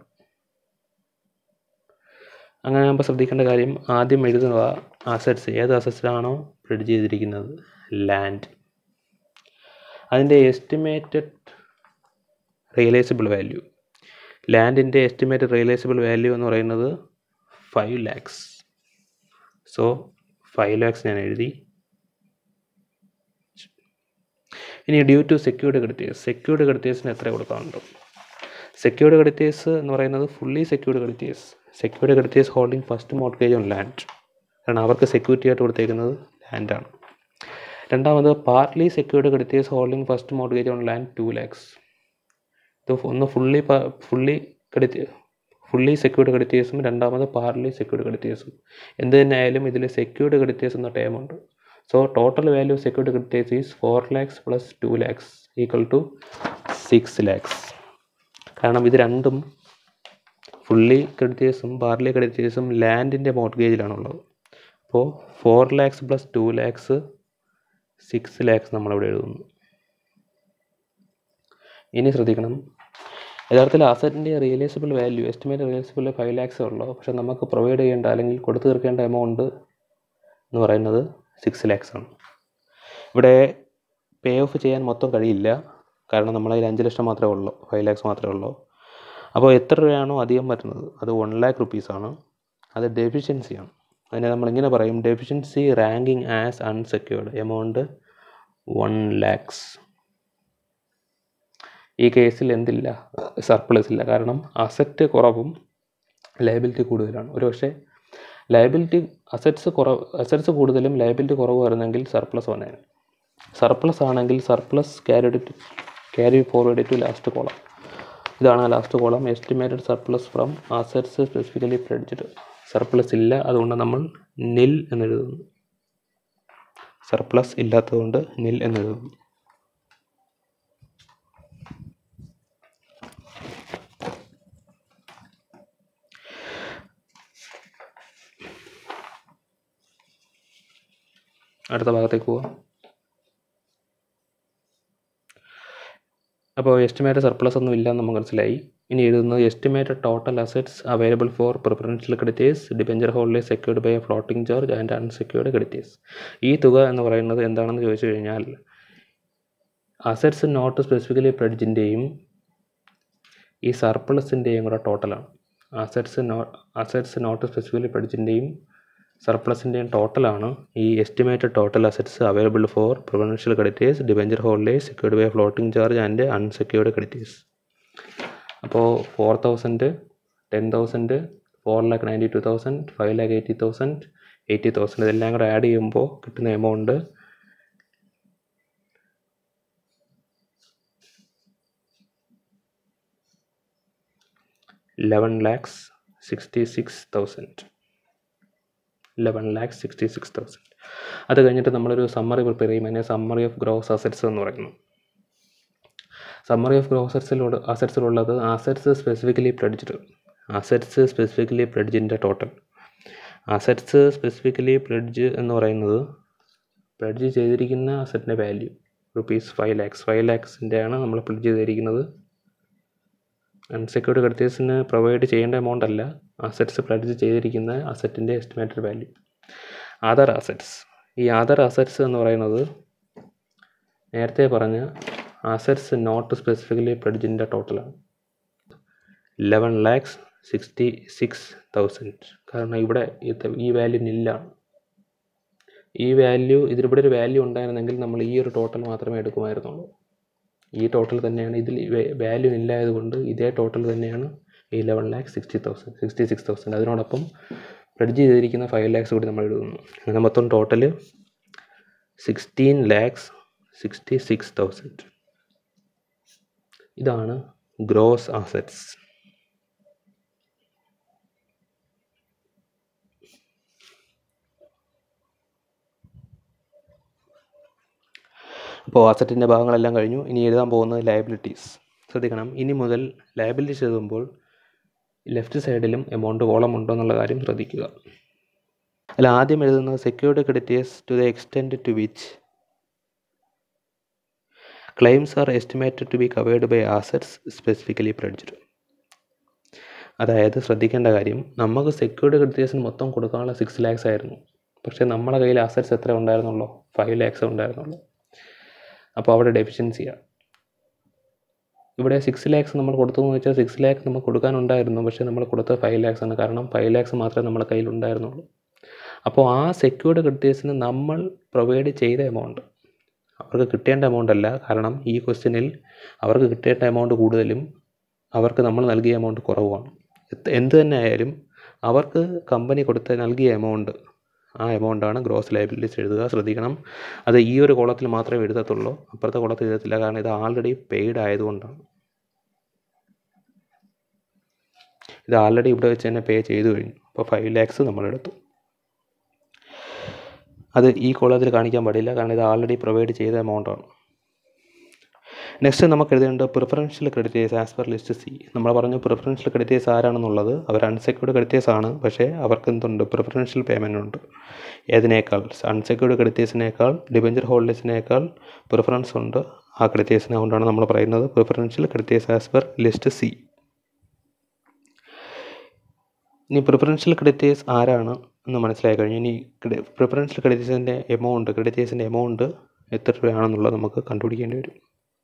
[SPEAKER 1] അങ്ങനെ ആകുമ്പോൾ ശ്രദ്ധിക്കേണ്ട കാര്യം ആദ്യം എഴുതുക അസറ്റ്സ് ഏത് അസറ്റ്സിലാണോ പ്ലെഡ്ജ് ചെയ്തിരിക്കുന്നത് ലാൻഡ് അതിൻ്റെ എസ്റ്റിമേറ്റഡ് റിയലൈസബിൾ വാല്യൂ ലാൻഡിൻ്റെ എസ്റ്റിമേറ്റഡ് റിയലൈസബിൾ വാല്യൂ എന്ന് പറയുന്നത് five lakhs so five lakhs ഞാൻ എഴുതി ഇനി due to secured creditors secured ക്രെഡിറ്റേഴ്സിന് എത്ര കൊടുക്കാറുണ്ട് സെക്യൂർഡ് ക്രെഡിറ്റേഴ്സ് എന്ന് പറയുന്നത് fully secured creditors secured creditors holding first mortgage on land കാരണം അവർക്ക് സെക്യൂരിറ്റി ആയിട്ട് കൊടുത്തേക്കുന്നത് ലാൻഡാണ് രണ്ടാമത് partly secured creditors holding first mortgage on land two lakhs ഇത് ഒന്ന് fully fully credit fully secured ക്രെഡിറ്റേഴ്സും രണ്ടാമത് പാർട്ട്ലി സെക്യൂർഡ് ക്രെഡിറ്റേഴ്സും എന്ത് തന്നെ ആയാലും ഇതിൽ സെക്യൂർഡ് ക്രെഡിറ്റേഴ്സ് എന്ന ടൈം ഉണ്ട് so total value of secured creditors is four lakhs plus two lakhs equal to six lakhs കാരണം ഇത് രണ്ടും ഫുള്ളി ക്രെഡിറ്റേഴ്സും പാർട്ട്ലി ക്രെഡിറ്റേഴ്സും ലാൻഡിൻ്റെ മോർട്ട്ഗേജിലാണുള്ളത് അപ്പോൾ four lakhs plus two lakhs six lakhs നമ്മളിവിടെ എഴുതുന്നു ഇനി ശ്രദ്ധിക്കണം യഥാർത്ഥത്തിൽ അസറ്റിൻ്റെ realisable value estimate realisable five ലാക്സേ ഉള്ളൂ പക്ഷേ നമുക്ക് പ്രൊവൈഡ് ചെയ്യേണ്ട അല്ലെങ്കിൽ കൊടുത്തു തീർക്കേണ്ട എമൗണ്ട് എന്ന് പറയുന്നത് സിക്സ് ലാക്സ് ആണ് ഇവിടെ പേ ഓഫ് ചെയ്യാൻ മൊത്തം കഴിയില്ല കാരണം നമ്മളതിൽ അഞ്ച് ലക്ഷം മാത്രമേ ഉള്ളൂ ഫൈവ് ലാക്സ് മാത്രമേ ഉള്ളൂ അപ്പോൾ എത്ര രൂപയാണോ അധികം പറ്റുന്നത് അത് വൺ ലാക്ക് റുപ്പീസാണ് അത് ഡെഫിഷ്യൻസിയാണ് അതിനെ നമ്മളിങ്ങനെ പറയും deficiency ranking as unsecured amount one lakhs ഈ കേസിൽ എന്തില്ല സർപ്ലസ് ഇല്ല കാരണം അസറ്റ് കുറവും ലയബിലിറ്റി കൂടുതലാണ് ഒരു പക്ഷേ ലയബിലിറ്റി അസറ്റ്സ് കുറവ് അസറ്റ്സ് കൂടുതലും ലയബിലിറ്റി കുറവ് വരുന്നെങ്കിൽ സർപ്ലസ് വന്നേനെ സർപ്ലസ് ആണെങ്കിൽ surplus carry carry forward to last column ഇതാണ് last column estimated surplus from assets specifically പ്രെഡിച്ചിട്ട് സർപ്ലസ് ഇല്ല അതുകൊണ്ട് നമ്മൾ നിൽ എന്നെഴുതുന്നു സർപ്ലസ് ഇല്ലാത്തതുകൊണ്ട് നിൽ എന്നെഴുതുന്നു അടുത്ത ഭാഗത്തേക്ക് പോവാം അപ്പോൾ എസ്റ്റിമേറ്റഡ് സർപ്ലസ് ഒന്നും ഇല്ലെന്ന് നമുക്ക് മനസ്സിലായി ഇനി എഴുതുന്നത് estimated total assets available for preferential creditors debenture holder secured by a floating charge and unsecured creditors ഈ തുക എന്ന് പറയുന്നത് എന്താണെന്ന് ചോദിച്ചു കഴിഞ്ഞാൽ അസറ്റ്സ് നോട്ട് സ്പെസിഫിക്കലി പ്രെഡിജിൻ്റെയും ഈ സർപ്ലസിൻ്റെയും കൂടെ ടോട്ടലാണ് assets no assets not specifically പ്രെഡിജിൻ്റെയും സർപ്ലസിൻ്റെയും ടോട്ടലാണ് ഈ estimated total assets available for preferential creditors debenture holders secured by floating charge and unsecured creditors അപ്പോൾ four thousand ten thousand four lakh ninety two thousand five lakh eighty thousand eighty thousand ഇതെല്ലാം കൂടെ add ചെയ്യുമ്പോൾ കിട്ടുന്ന amount eleven lakhs sixty six thousand eleven lakhs sixty six thousand അത് കഴിഞ്ഞിട്ട് നമ്മളൊരു summary prepare ചെയ്യും അതിനെ സമ്മറി ഓഫ് ഗ്രോസ് അസറ്റ്സ് എന്ന് പറയുന്നു സമ്മറി ഓഫ് ഗ്രോസ് അസറ്റ്സിലൂടെ അസറ്റ്സിലുള്ളത് assets specifically pledged assets specifically പ്ലഡ്ജിൻ്റെ ടോട്ടൽ അസറ്റ്സ് സ്പെസിഫിക്കലി പ്ലഡ്ജ് എന്ന് പറയുന്നത് പ്ലഡ്ജ് ചെയ്തിരിക്കുന്ന അസറ്റിൻ്റെ value rupees five lakhs five ലാക്സിൻ്റെ ആണ് നമ്മൾ പ്ലഡ്ജ് ചെയ്തിരിക്കുന്നത് അൺസെക്യൂർഡ് ക്രെഡിറ്റേഴ്സിന് പ്രൊവൈഡ് ചെയ്യേണ്ട എമൗണ്ട് അല്ല അസറ്റ്സ് പ്ലഡ്ജ് ചെയ്തിരിക്കുന്ന അസറ്റിൻ്റെ എസ്റ്റിമേറ്റഡ് വാല്യൂ അതർ അസറ്റ്സ് ഈ അതർ അസറ്റ്സ് എന്ന് പറയുന്നത് നേരത്തെ പറഞ്ഞ അസറ്റ്സ് നോട്ട് സ്പെസിഫിക്കലി പ്ലഡ്ജിൻ്റെ ടോട്ടലാണ് eleven lakhs sixty six thousand കാരണം ഇവിടെ ഇത് ഈ വാല്യൂ നില്ലാണ് ഈ വാല്യൂ ഇതിലിവിടെ ഒരു വാല്യൂ ഉണ്ടായിരുന്നെങ്കിൽ നമ്മൾ ഈ ഒരു ടോട്ടൽ മാത്രമേ എടുക്കുമായിരുന്നുള്ളൂ ഈ ടോട്ടൽ തന്നെയാണ് ഇതിൽ വാല്യൂ ഇല്ലായതുകൊണ്ട് ഇതേ ടോട്ടൽ തന്നെയാണ് ഈ eleven lakh sixty thousand sixty six thousand അതിനോടൊപ്പം പ്ലഡ്ജ് ചെയ്തിരിക്കുന്ന ഫൈവ് ലാക്സ് കൂടി നമ്മൾ എഴുതുന്നു അങ്ങനെ മൊത്തം total sixteen lakhs sixty six thousand ഇതാണ് ഗ്രോസ് അസറ്റ്സ് അപ്പോൾ അസറ്റിൻ്റെ ഭാഗങ്ങളെല്ലാം കഴിഞ്ഞു ഇനി എഴുതാൻ പോകുന്നത് ലയബിലിറ്റീസ് ശ്രദ്ധിക്കണം ഇനി മുതൽ ലയബിലിറ്റീസ് എഴുതുമ്പോൾ ലെഫ്റ്റ് സൈഡിലും എമൗണ്ട് കോളം ഉണ്ടോ എന്നുള്ള കാര്യം ശ്രദ്ധിക്കുക അതിൽ ആദ്യം എഴുതുന്നത് secured creditors to the extend to which claims are estimated to be covered by assets specifically pledged അതായത് ശ്രദ്ധിക്കേണ്ട കാര്യം നമുക്ക് സെക്യൂർഡ് ക്രെഡിറ്റേഴ്സിന് മൊത്തം കൊടുക്കാനുള്ള സിക്സ് ലാക്സ് ആയിരുന്നു പക്ഷേ നമ്മളെ കയ്യിൽ അസറ്റ്സ് എത്ര ഉണ്ടായിരുന്നുള്ളൂ ഫൈവ് ലാക്സ് ഉണ്ടായിരുന്നുള്ളൂ അപ്പോൾ അവിടെ ഡെഫിഷ്യൻസിയാണ് ഇവിടെ സിക്സ് ലാക്സ് നമ്മൾ കൊടുത്തു എന്ന് വെച്ചാൽ സിക്സ് ലാക്സ് നമുക്ക് കൊടുക്കാനുണ്ടായിരുന്നു പക്ഷേ നമ്മൾ കൊടുത്തത് ഫൈവ് ലാക്സ് ആണ് കാരണം ഫൈവ് ലാക്സ് മാത്രമേ നമ്മുടെ കയ്യിൽ ഉണ്ടായിരുന്നുള്ളൂ അപ്പോൾ ആ സെക്യൂർഡ് ക്രെഡിറ്റേഴ്സിന് നമ്മൾ പ്രൊവൈഡ് ചെയ്ത എമൗണ്ട് അവർക്ക് കിട്ടേണ്ട എമൗണ്ട് അല്ല കാരണം ഈ ക്വസ്റ്റ്യനിൽ അവർക്ക് കിട്ടേണ്ട എമൗണ്ട് കൂടുതലും അവർക്ക് നമ്മൾ നൽകിയ എമൗണ്ട് കുറവുമാണ് എന്ത് തന്നെ ആയാലും അവർക്ക് കമ്പനി കൊടുത്ത നൽകിയ എമൗണ്ട് ആ എമൗണ്ടാണ് ഗ്രോസ് ലയബിലിറ്റീസ് എഴുതുക ശ്രദ്ധിക്കണം അത് ഈ ഒരു കോളത്തിൽ മാത്രമേ എഴുതത്തുള്ളൂ അപ്പുറത്തെ കോളത്തിൽ എഴുതത്തില്ല കാരണം ഇത് ആൾറെഡി പെയ്ഡ് ആയതുകൊണ്ടാണ് ഇത് ആൾറെഡി ഇവിടെ വെച്ച് തന്നെ പേ ചെയ്തു കഴിഞ്ഞു അപ്പോൾ ഫൈവ് ലാക്സ് നമ്മൾ എടുത്തു അത് ഈ കോളത്തിൽ കാണിക്കാൻ പാടില്ല കാരണം ഇത് ആൾറെഡി പ്രൊവൈഡ് ചെയ്ത എമൗണ്ടാണ് നെക്സ്റ്റ് നമുക്ക് എഴുതേണ്ടത് preferential creditors as per list C നമ്മൾ പറഞ്ഞു പ്രിഫറൻഷ്യൽ ക്രെഡിറ്റേഴ്സ് ആരാണെന്നുള്ളത് അവർ അൺസെക്യൂർഡ് ക്രെഡിറ്റേഴ്സ് ആണ് പക്ഷേ അവർക്ക് എന്തുണ്ട് പ്രിഫറൻഷ്യൽ പേയ്മെൻ്റ് ഉണ്ട് ഏതിനേക്കാൾ അൺസെക്യൂർഡ് ക്രെഡിറ്റേഴ്സിനേക്കാൾ ഡിബഞ്ചർ ഹോൾഡേഴ്സിനേക്കാൾ പ്രിഫറൻസ് ഉണ്ട് ആ ക്രെഡിറ്റേഴ്സിനെ കൊണ്ടാണ് നമ്മൾ പറയുന്നത് preferential creditors as per list C ഇനി പ്രിഫറൻഷ്യൽ ക്രെഡിറ്റേഴ്സ് ആരാണ് എന്ന് മനസ്സിലായി കഴിഞ്ഞു ഇനി പ്രിഫറൻഷ്യൽ ക്രെഡിറ്റേഴ്സിൻ്റെ എമൗണ്ട് ക്രെഡിറ്റേഴ്സിൻ്റെ എമൗണ്ട് എത്ര രൂപയാണെന്നുള്ളത് നമുക്ക് കണ്ടുപിടിക്കേണ്ടി വരും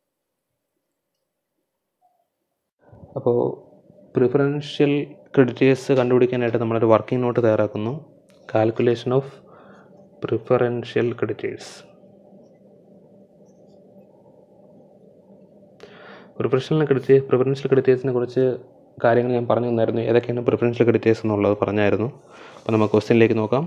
[SPEAKER 1] അപ്പോൾ പ്രിഫറൻഷ്യൽ ക്രെഡിറ്റേഴ്സ് കണ്ടുപിടിക്കാനായിട്ട് നമ്മളൊരു വർക്കിംഗ് നോട്ട് തയ്യാറാക്കുന്നു calculation of preferential creditors preferential creditors preferential ക്രെഡിറ്റേഴ്സിനെ കുറിച്ച് കാര്യങ്ങൾ ഞാൻ പറഞ്ഞു തന്നായിരുന്നു ഏതൊക്കെയാണ് പ്രിഫറൻഷ്യൽ ക്രെഡിറ്റേഴ്സ് എന്നുള്ളത് പറഞ്ഞായിരുന്നു അപ്പോൾ നമുക്ക് ക്വസ്റ്റ്യനിലേക്ക് നോക്കാം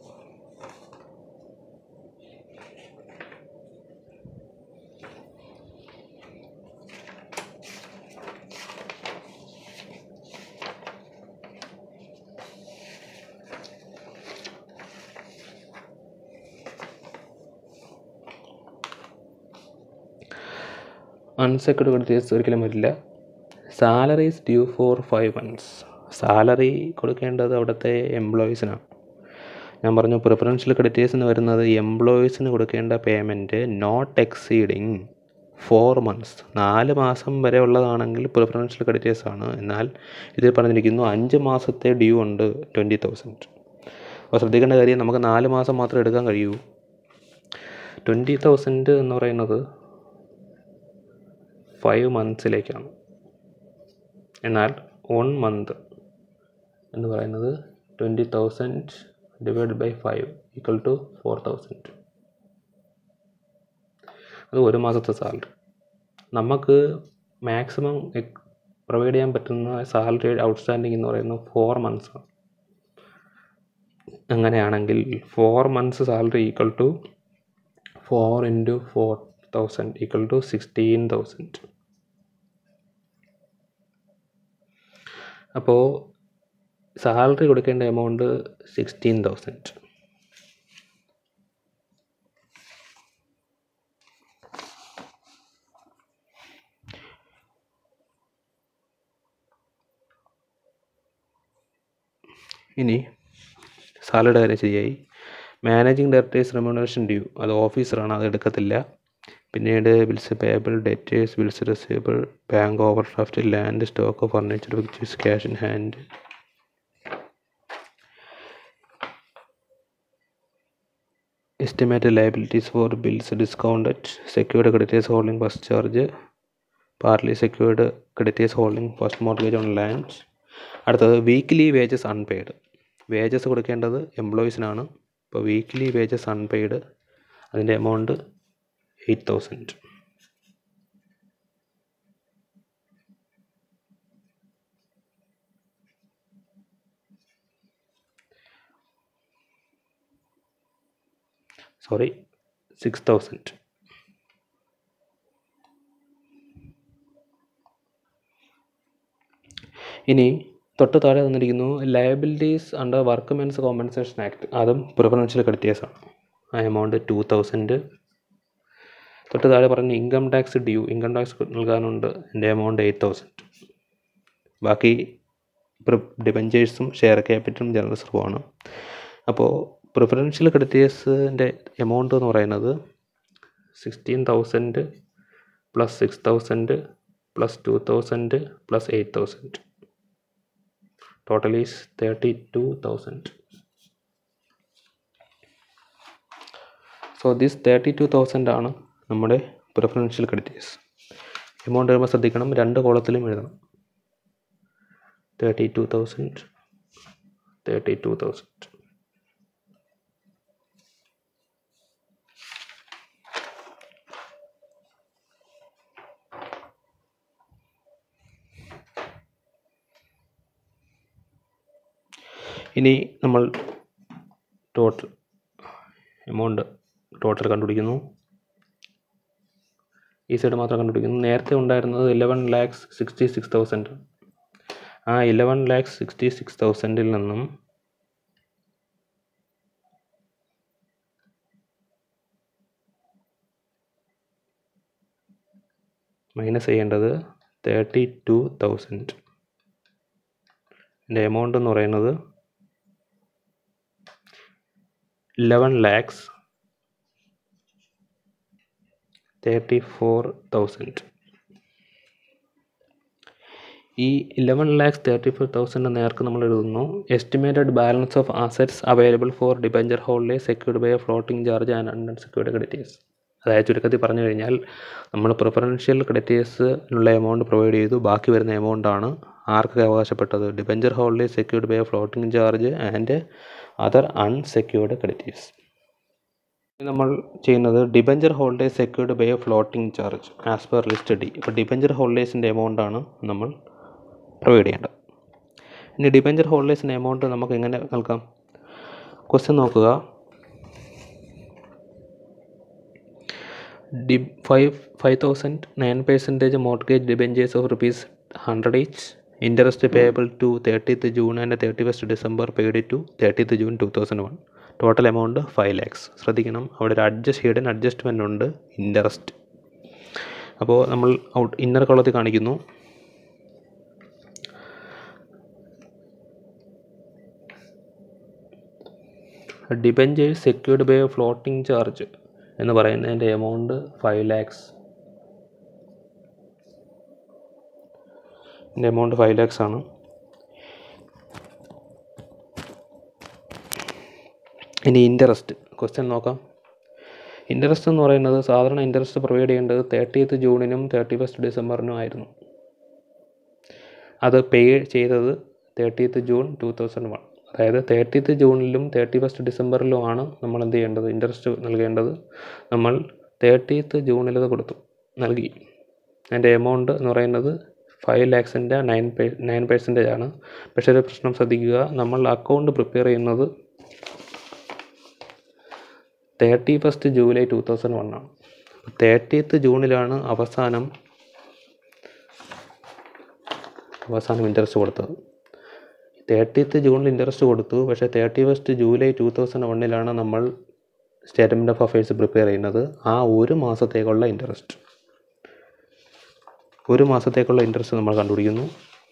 [SPEAKER 1] അൺസെക്യൂർഡ് ക്രെഡിറ്റേഴ്സ് ഒരിക്കലും വരില്ല salaries due four five months salary കൊടുക്കേണ്ടത് അവിടുത്തെ എംപ്ലോയീസിനാണ് ഞാൻ പറഞ്ഞു പ്രിഫറൻഷ്യൽ ക്രെഡിറ്റേഴ്സ് എന്ന് വരുന്നത് എംപ്ലോയീസിന് കൊടുക്കേണ്ട payment not exceeding four months നാല് മാസം വരെ ഉള്ളതാണെങ്കിൽ പ്രിഫറൻഷ്യൽ ക്രെഡിറ്റേഴ്സ് ആണ് എന്നാൽ ഇതിൽ പറഞ്ഞിരിക്കുന്നു അഞ്ച് മാസത്തെ ഡ്യൂ ഉണ്ട് ട്വൻറ്റി തൗസൻഡ് അപ്പോൾ ശ്രദ്ധിക്കേണ്ട കാര്യം നമുക്ക് നാല് മാസം മാത്രമേ എടുക്കാൻ കഴിയൂ ട്വൻറ്റി തൗസൻഡ് എന്ന് പറയുന്നത് ഫൈവ് മന്ത്സിലേക്കാണ് എന്നാൽ വൺ മന്ത് എന്ന് പറയുന്നത് twenty thousand divide by five equal to four thousand അത് ഒരു മാസത്തെ സാലറി നമുക്ക് മാക്സിമം പ്രൊവൈഡ് ചെയ്യാൻ പറ്റുന്ന സാലറി ഔട്ട്സ്റ്റാൻഡിങ് എന്ന് പറയുന്നത് ഫോർ മന്ത്സാണ് അങ്ങനെയാണെങ്കിൽ four months salary equal to four into four thousand equal to sixteen thousand അപ്പോൾ സാലറി കൊടുക്കേണ്ട എമൗണ്ട് സിക്സ്റ്റീൻ തൗസൻഡ് ഇനി സാലറിയുടെ കാര്യം ശരിയായി മാനേജിങ് ഡയറക്ടേഴ്സ് റെമ്യൂണറേഷൻ ഡ്യൂ അത് ഓഫീസറാണ് അത് എടുക്കത്തില്ല പിന്നീട് bills payable debtors bills receivable bank overdraft land stock furniture which cash in hand estimated liabilities for bills discounted secured creditors holding first charge partly secured creditors holding first mortgage on land അടുത്തത് weekly wages unpaid wages കൊടുക്കേണ്ടത് എംപ്ലോയീസിനാണ് ഇപ്പോൾ weekly wages unpaid അതിൻ്റെ amount eight thousand sorry six thousand ഇനി തൊട്ട് താഴെ തന്നിരിക്കുന്നു liabilities under workmen's compensation act അതും പ്രിഫറൻഷ്യൽ ക്രെഡിറ്റേഴ്സ് ആണ് ആ എമൗണ്ട് ടു തൗസൻഡ് തൊട്ട് താഴെ പറഞ്ഞ income tax due income tax നൽകാനുണ്ട് എൻ്റെ എമൗണ്ട് എയ്റ്റ് തൗസൻഡ് ബാക്കി ഡിബഞ്ചേഴ്സും ഷെയർ ക്യാപിറ്റലും ജനറൽ റിസർവുമാണ് അപ്പോൾ പ്രിഫറൻഷ്യൽ ക്രെഡിറ്റേഴ്സിൻ്റെ എമൗണ്ട് എന്ന് പറയുന്നത് sixteen thousand plus six thousand plus two thousand plus eight thousand total is thirty two thousand so this thirty two thousand ആണ് നമ്മുടെ preferential creditors amount എഴുതുമ്പോൾ ശ്രദ്ധിക്കണം രണ്ട് കോളത്തിലും എഴുതണം thirty two thousand thirty two thousand ഇനി നമ്മൾ ടോട്ടൽ എമൗണ്ട് ടോട്ടൽ കണ്ടുപിടിക്കുന്നു ഈ സൈഡ് മാത്രം കണ്ടുപിടിക്കുന്നു നേരത്തെ ഉണ്ടായിരുന്നത് eleven lakhs sixty six thousand ആ ഇലവൻ ലാക്സ് സിക്സ്റ്റി സിക്സ് തൗസൻഡിൽ നിന്നും മൈനസ് ചെയ്യേണ്ടത് തേർട്ടി ടു തൗസൻഡ് എൻ്റെ എമൗണ്ട് എന്ന് പറയുന്നത് eleven lakhs thirty four thousand ഈ eleven lakhs thirty four thousand നേർക്ക് നമ്മൾ എഴുതുന്നു estimated balance of assets available for debenture holder secured by floating charge and unsecured creditors അതായത് ചുരുക്കത്തിൽ പറഞ്ഞു കഴിഞ്ഞാൽ നമ്മൾ പ്രിഫറൻഷ്യൽ ക്രെഡിറ്റേഴ്സിനുള്ള എമൗണ്ട് പ്രൊവൈഡ് ചെയ്തു ബാക്കി വരുന്ന എമൗണ്ടാണ് ആർക്കൊക്കെ അവകാശപ്പെട്ടത് debenture holder secured by floating charge and other unsecured creditors നമ്മൾ ചെയ്യുന്നത് debenture holders secured by floating charge as per list D ഇപ്പോൾ ഡിബഞ്ചർ ഹോൾഡേഴ്സിൻ്റെ എമൗണ്ടാണ് നമ്മൾ പ്രൊവൈഡ് ചെയ്യേണ്ടത് ഇനി ഡിബഞ്ചർ ഹോൾഡേഴ്സിൻ്റെ എമൗണ്ട് നമുക്ക് എങ്ങനെ നൽകാം ക്വസ്റ്റ്യൻ നോക്കുക D five five thousand nine percentage mortgage debentures of rupees hundred each interest payable to thirtieth June and thirty first December paid to thirtieth June two thousand one total amount five lakhs ശ്രദ്ധിക്കണം അവിടെ ഒരു adjust hidden adjustment ഉണ്ട് interest അപ്പോൾ നമ്മൾ out inner കോളത്തിൽ കാണിക്കുന്നു debentures secured by floating charge എന്ന് പറയുന്നതിൻ്റെ എമൗണ്ട് ഫൈവ് ലാക്സ് ഇതിൻ്റെ എമൗണ്ട് ഫൈവ് ലാക്സ് ആണ് ഇനി ഇൻട്രസ്റ്റ് ക്വസ്റ്റ്യൻ നോക്കാം ഇൻട്രസ്റ്റ് എന്ന് പറയുന്നത് സാധാരണ ഇൻട്രസ്റ്റ് പ്രൊവൈഡ് ചെയ്യേണ്ടത് തേർട്ടിയത്ത് ജൂണിനും തേർട്ടി ഫസ്റ്റ് ഡിസംബറിനും ആയിരുന്നു അത് പേ ചെയ്തത് thirtieth June two thousand one അതായത് തേർട്ടിയത്ത് ജൂണിലും തേർട്ടി ഫസ്റ്റ് ഡിസംബറിലുമാണ് നമ്മൾ എന്ത് ചെയ്യേണ്ടത് ഇൻട്രസ്റ്റ് നൽകേണ്ടത് നമ്മൾ തേർട്ടിയത്ത് ജൂണിലത് കൊടുത്തു നൽകി അതിൻ്റെ എമൗണ്ട് എന്ന് പറയുന്നത് ഫൈവ് ലാക്സിൻ്റെ നയൻ പേ നയൻ പെർസെൻറ്റേജ് ആണ് പക്ഷേ ഒരു പ്രശ്നം ശ്രദ്ധിക്കുക നമ്മൾ അക്കൗണ്ട് പ്രിപ്പയർ ചെയ്യുന്നത് thirty first July two thousand one ആണ് തേർട്ടിയത്ത് ജൂണിലാണ് അവസാനം അവസാനം ഇൻട്രസ്റ്റ് കൊടുത്തത് തേർട്ടിയത്ത് ജൂണിൽ ഇൻട്രസ്റ്റ് കൊടുത്തു പക്ഷേ thirty first July two thousand വണ്ണിലാണ് നമ്മൾ സ്റ്റേറ്റ്മെൻറ്റ് ഓഫ് അഫയേഴ്സ് പ്രിപ്പയർ ചെയ്യുന്നത് ആ ഒരു മാസത്തേക്കുള്ള ഇൻട്രസ്റ്റ് ഒരു മാസത്തേക്കുള്ള ഇൻട്രസ്റ്റ് നമ്മൾ കണ്ടുപിടിക്കുന്നു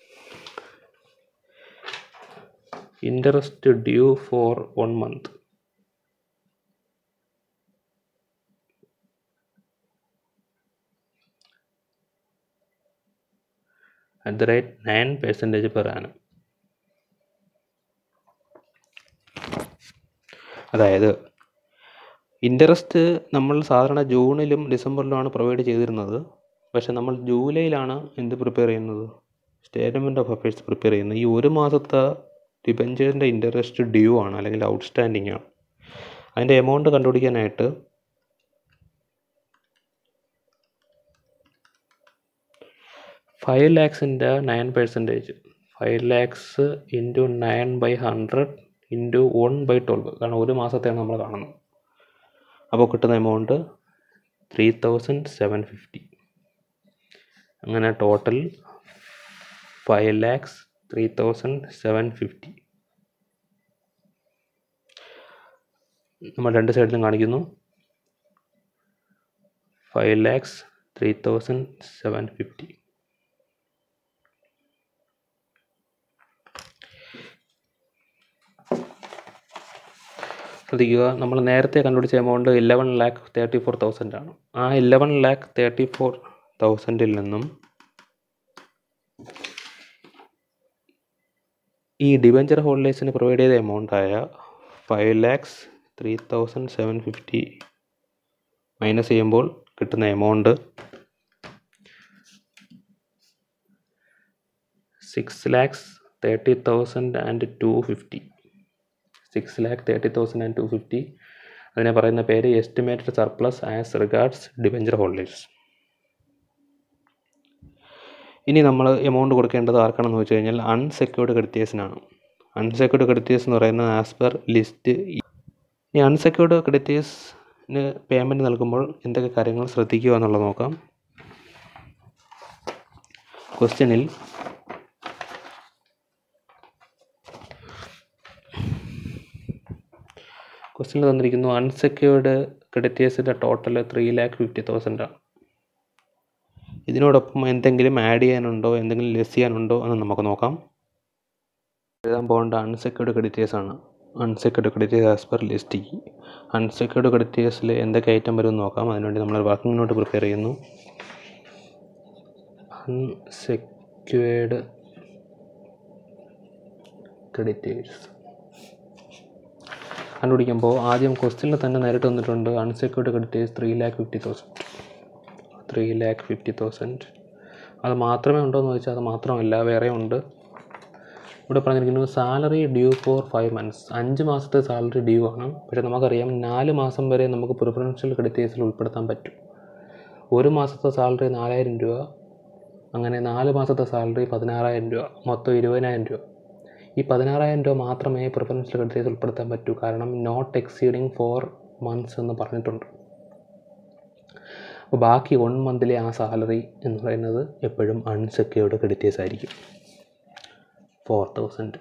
[SPEAKER 1] interest due for one month at the rate nine percentage per annum അതായത് ഇൻട്രസ്റ്റ് നമ്മൾ സാധാരണ ജൂണിലും ഡിസംബറിലുമാണ് പ്രൊവൈഡ് ചെയ്തിരുന്നത് പക്ഷേ നമ്മൾ ജൂലൈയിലാണ് എന്ത് പ്രിപ്പയർ ചെയ്യുന്നത് സ്റ്റേറ്റ്മെൻറ്റ് ഓഫ് അഫയേഴ്സ് പ്രിപ്പയർ ചെയ്യുന്നത് ഈ ഒരു മാസത്തെ ഡിബഞ്ചറിൻ്റെ ഇൻട്രസ്റ്റ് ഡ്യൂ ആണ് അല്ലെങ്കിൽ ഔട്ട്സ്റ്റാൻഡിങ് ആണ് അതിൻ്റെ എമൗണ്ട് കണ്ടുപിടിക്കാനായിട്ട് ഫൈവ് ലാക്സിൻ്റെ nine percentage five lakhs into nine by hundred into one by twelve കാരണം ഒരു മാസത്തെയാണ് നമ്മൾ കാണുന്നത് അപ്പോൾ കിട്ടുന്ന amount three thousand seven fifty അങ്ങനെ total five lakhs three thousand seven fifty നമ്മൾ രണ്ട് സൈഡിലും കാണിക്കുന്നു five lakhs three thousand seven fifty ശ്രദ്ധിക്കുക നമ്മൾ നേരത്തെ കണ്ടുപിടിച്ച amount eleven lakh thirty four thousand ആണ് ആ ഇലവൻ ലാക്ക് തേർട്ടി ഫോർ തൗസൻഡിൽ നിന്നും ഈ ഡിബഞ്ചർ ഹോൾഡേഴ്സിന് പ്രൊവൈഡ് ചെയ്ത എമൗണ്ടായ five lakhs three thousand seven fifty minus ചെയ്യുമ്പോൾ കിട്ടുന്ന amount six lakhs thirty thousand and two fifty six lakh thirty thousand and two fifty അതിനെ പറയുന്ന പേര് estimated surplus as regards debenture holders ഇനി നമ്മൾ എമൗണ്ട് കൊടുക്കേണ്ടത് ആർക്കാണെന്ന് വെച്ച് കഴിഞ്ഞാൽ അൺസെക്യൂർഡ് ക്രെഡിറ്റേഴ്സിനാണ് അൺസെക്യൂർഡ് ക്രെഡിറ്റേഴ്സ് എന്ന് പറയുന്നത് ആസ് പെർ ലിസ്റ്റ് ഈ അൺസെക്യൂർഡ് ക്രെഡിറ്റേഴ്സിന് പേയ്മെൻറ്റ് നൽകുമ്പോൾ എന്തൊക്കെ കാര്യങ്ങൾ ശ്രദ്ധിക്കുക എന്നുള്ളത് നോക്കാം ക്വസ്റ്റ്യനിൽ ക്വസ്റ്റ്യനിൽ തന്നിരിക്കുന്നു അൺസെക്യൂർഡ് ക്രെഡിറ്റേഴ്സിൻ്റെ ടോട്ടൽ ത്രീ ലാക്ക് ഫിഫ്റ്റി തൗസൻഡാണ് ഇതിനോടൊപ്പം എന്തെങ്കിലും ആഡ് ചെയ്യാനുണ്ടോ എന്തെങ്കിലും ലെസ് ചെയ്യാനുണ്ടോ എന്ന് നമുക്ക് നോക്കാം എഴുതാൻ പോകേണ്ട അൺസെക്യൂർഡ് ക്രെഡിറ്റേഴ്സ് ആണ് unsecured creditors as per list unsecured ക്രെഡിറ്റേഴ്സിൽ എന്തൊക്കെ ഐറ്റം വരും എന്ന് നോക്കാം അതിനുവേണ്ടി നമ്മൾ വർക്കിംഗ് നോട്ട് പ്രിപ്പയർ ചെയ്യുന്നു അൺസെക്യൂർഡ് ക്രെഡിറ്റേഴ്സ് കണ്ടുപിടിക്കുമ്പോൾ ആദ്യം ക്വസ്റ്റ്യനിൽ തന്നെ നേരിട്ട് വന്നിട്ടുണ്ട് unsecured creditors three lakh fifty thousand three lakh fifty thousand അത് മാത്രമേ ഉണ്ടോ എന്ന് ചോദിച്ചാൽ അത് മാത്രമല്ല വേറെ ഉണ്ട് ഇവിടെ പറഞ്ഞിരിക്കുന്നത് salary due four five months അഞ്ച് മാസത്തെ സാലറി ഡ്യൂ ആണ് പക്ഷേ നമുക്കറിയാം നാല് മാസം വരെ നമുക്ക് പ്രിഫറൻഷ്യൽ ക്രെഡിറ്റേഴ്സിൽ ഉൾപ്പെടുത്താൻ പറ്റും ഒരു മാസത്തെ സാലറി നാലായിരം രൂപ അങ്ങനെ നാല് മാസത്തെ സാലറി പതിനാറായിരം രൂപ മൊത്തം ഇരുപതിനായിരം രൂപ ഈ പതിനാറായിരം രൂപ മാത്രമേ പ്രിഫറൻഷ്യൽ ക്രെഡിറ്റേഴ്സ് ഉൾപ്പെടുത്താൻ പറ്റൂ കാരണം നോട്ട് എക്സീഡിങ് ഫോർ മന്ത്സ് എന്ന് പറഞ്ഞിട്ടുണ്ട് അപ്പോൾ ബാക്കി വൺ മന്തിലെ ആ സാലറി എന്ന് പറയുന്നത് എപ്പോഴും അൺസെക്യൂർഡ് ക്രെഡിറ്റേഴ്സ് ആയിരിക്കും ഫോർ തൗസൻഡ്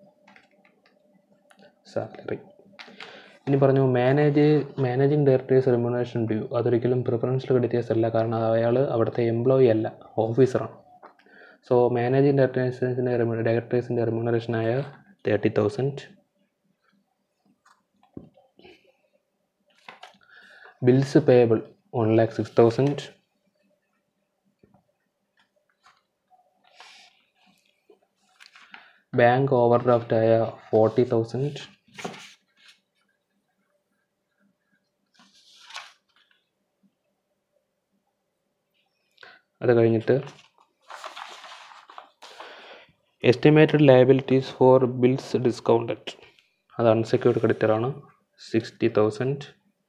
[SPEAKER 1] സാലറി ഇനി പറഞ്ഞു manage managing directors remuneration due അതൊരിക്കലും പ്രിഫറൻഷ്യൽ ക്രെഡിറ്റേഴ്സ് അല്ല കാരണം അയാൾ അവിടുത്തെ എംപ്ലോയി അല്ല ഓഫീസറാണ് സോ മാനേജിങ് ഡയറക്ടേഴ്സിൻ്റെ ഡയറക്ടേഴ്സിൻ്റെ റെമ്യൂണറേഷനായ thirty thousand bills payable one lakh six thousand bank overdraft ആയ ഫോർട്ടി തൗസൻഡ് അത് കഴിഞ്ഞിട്ട് estimated liabilities for bills discounted അത് അൺസെക്യൂർഡ് ക്രെഡിറ്ററാണ് സിക്സ്റ്റി തൗസൻഡ്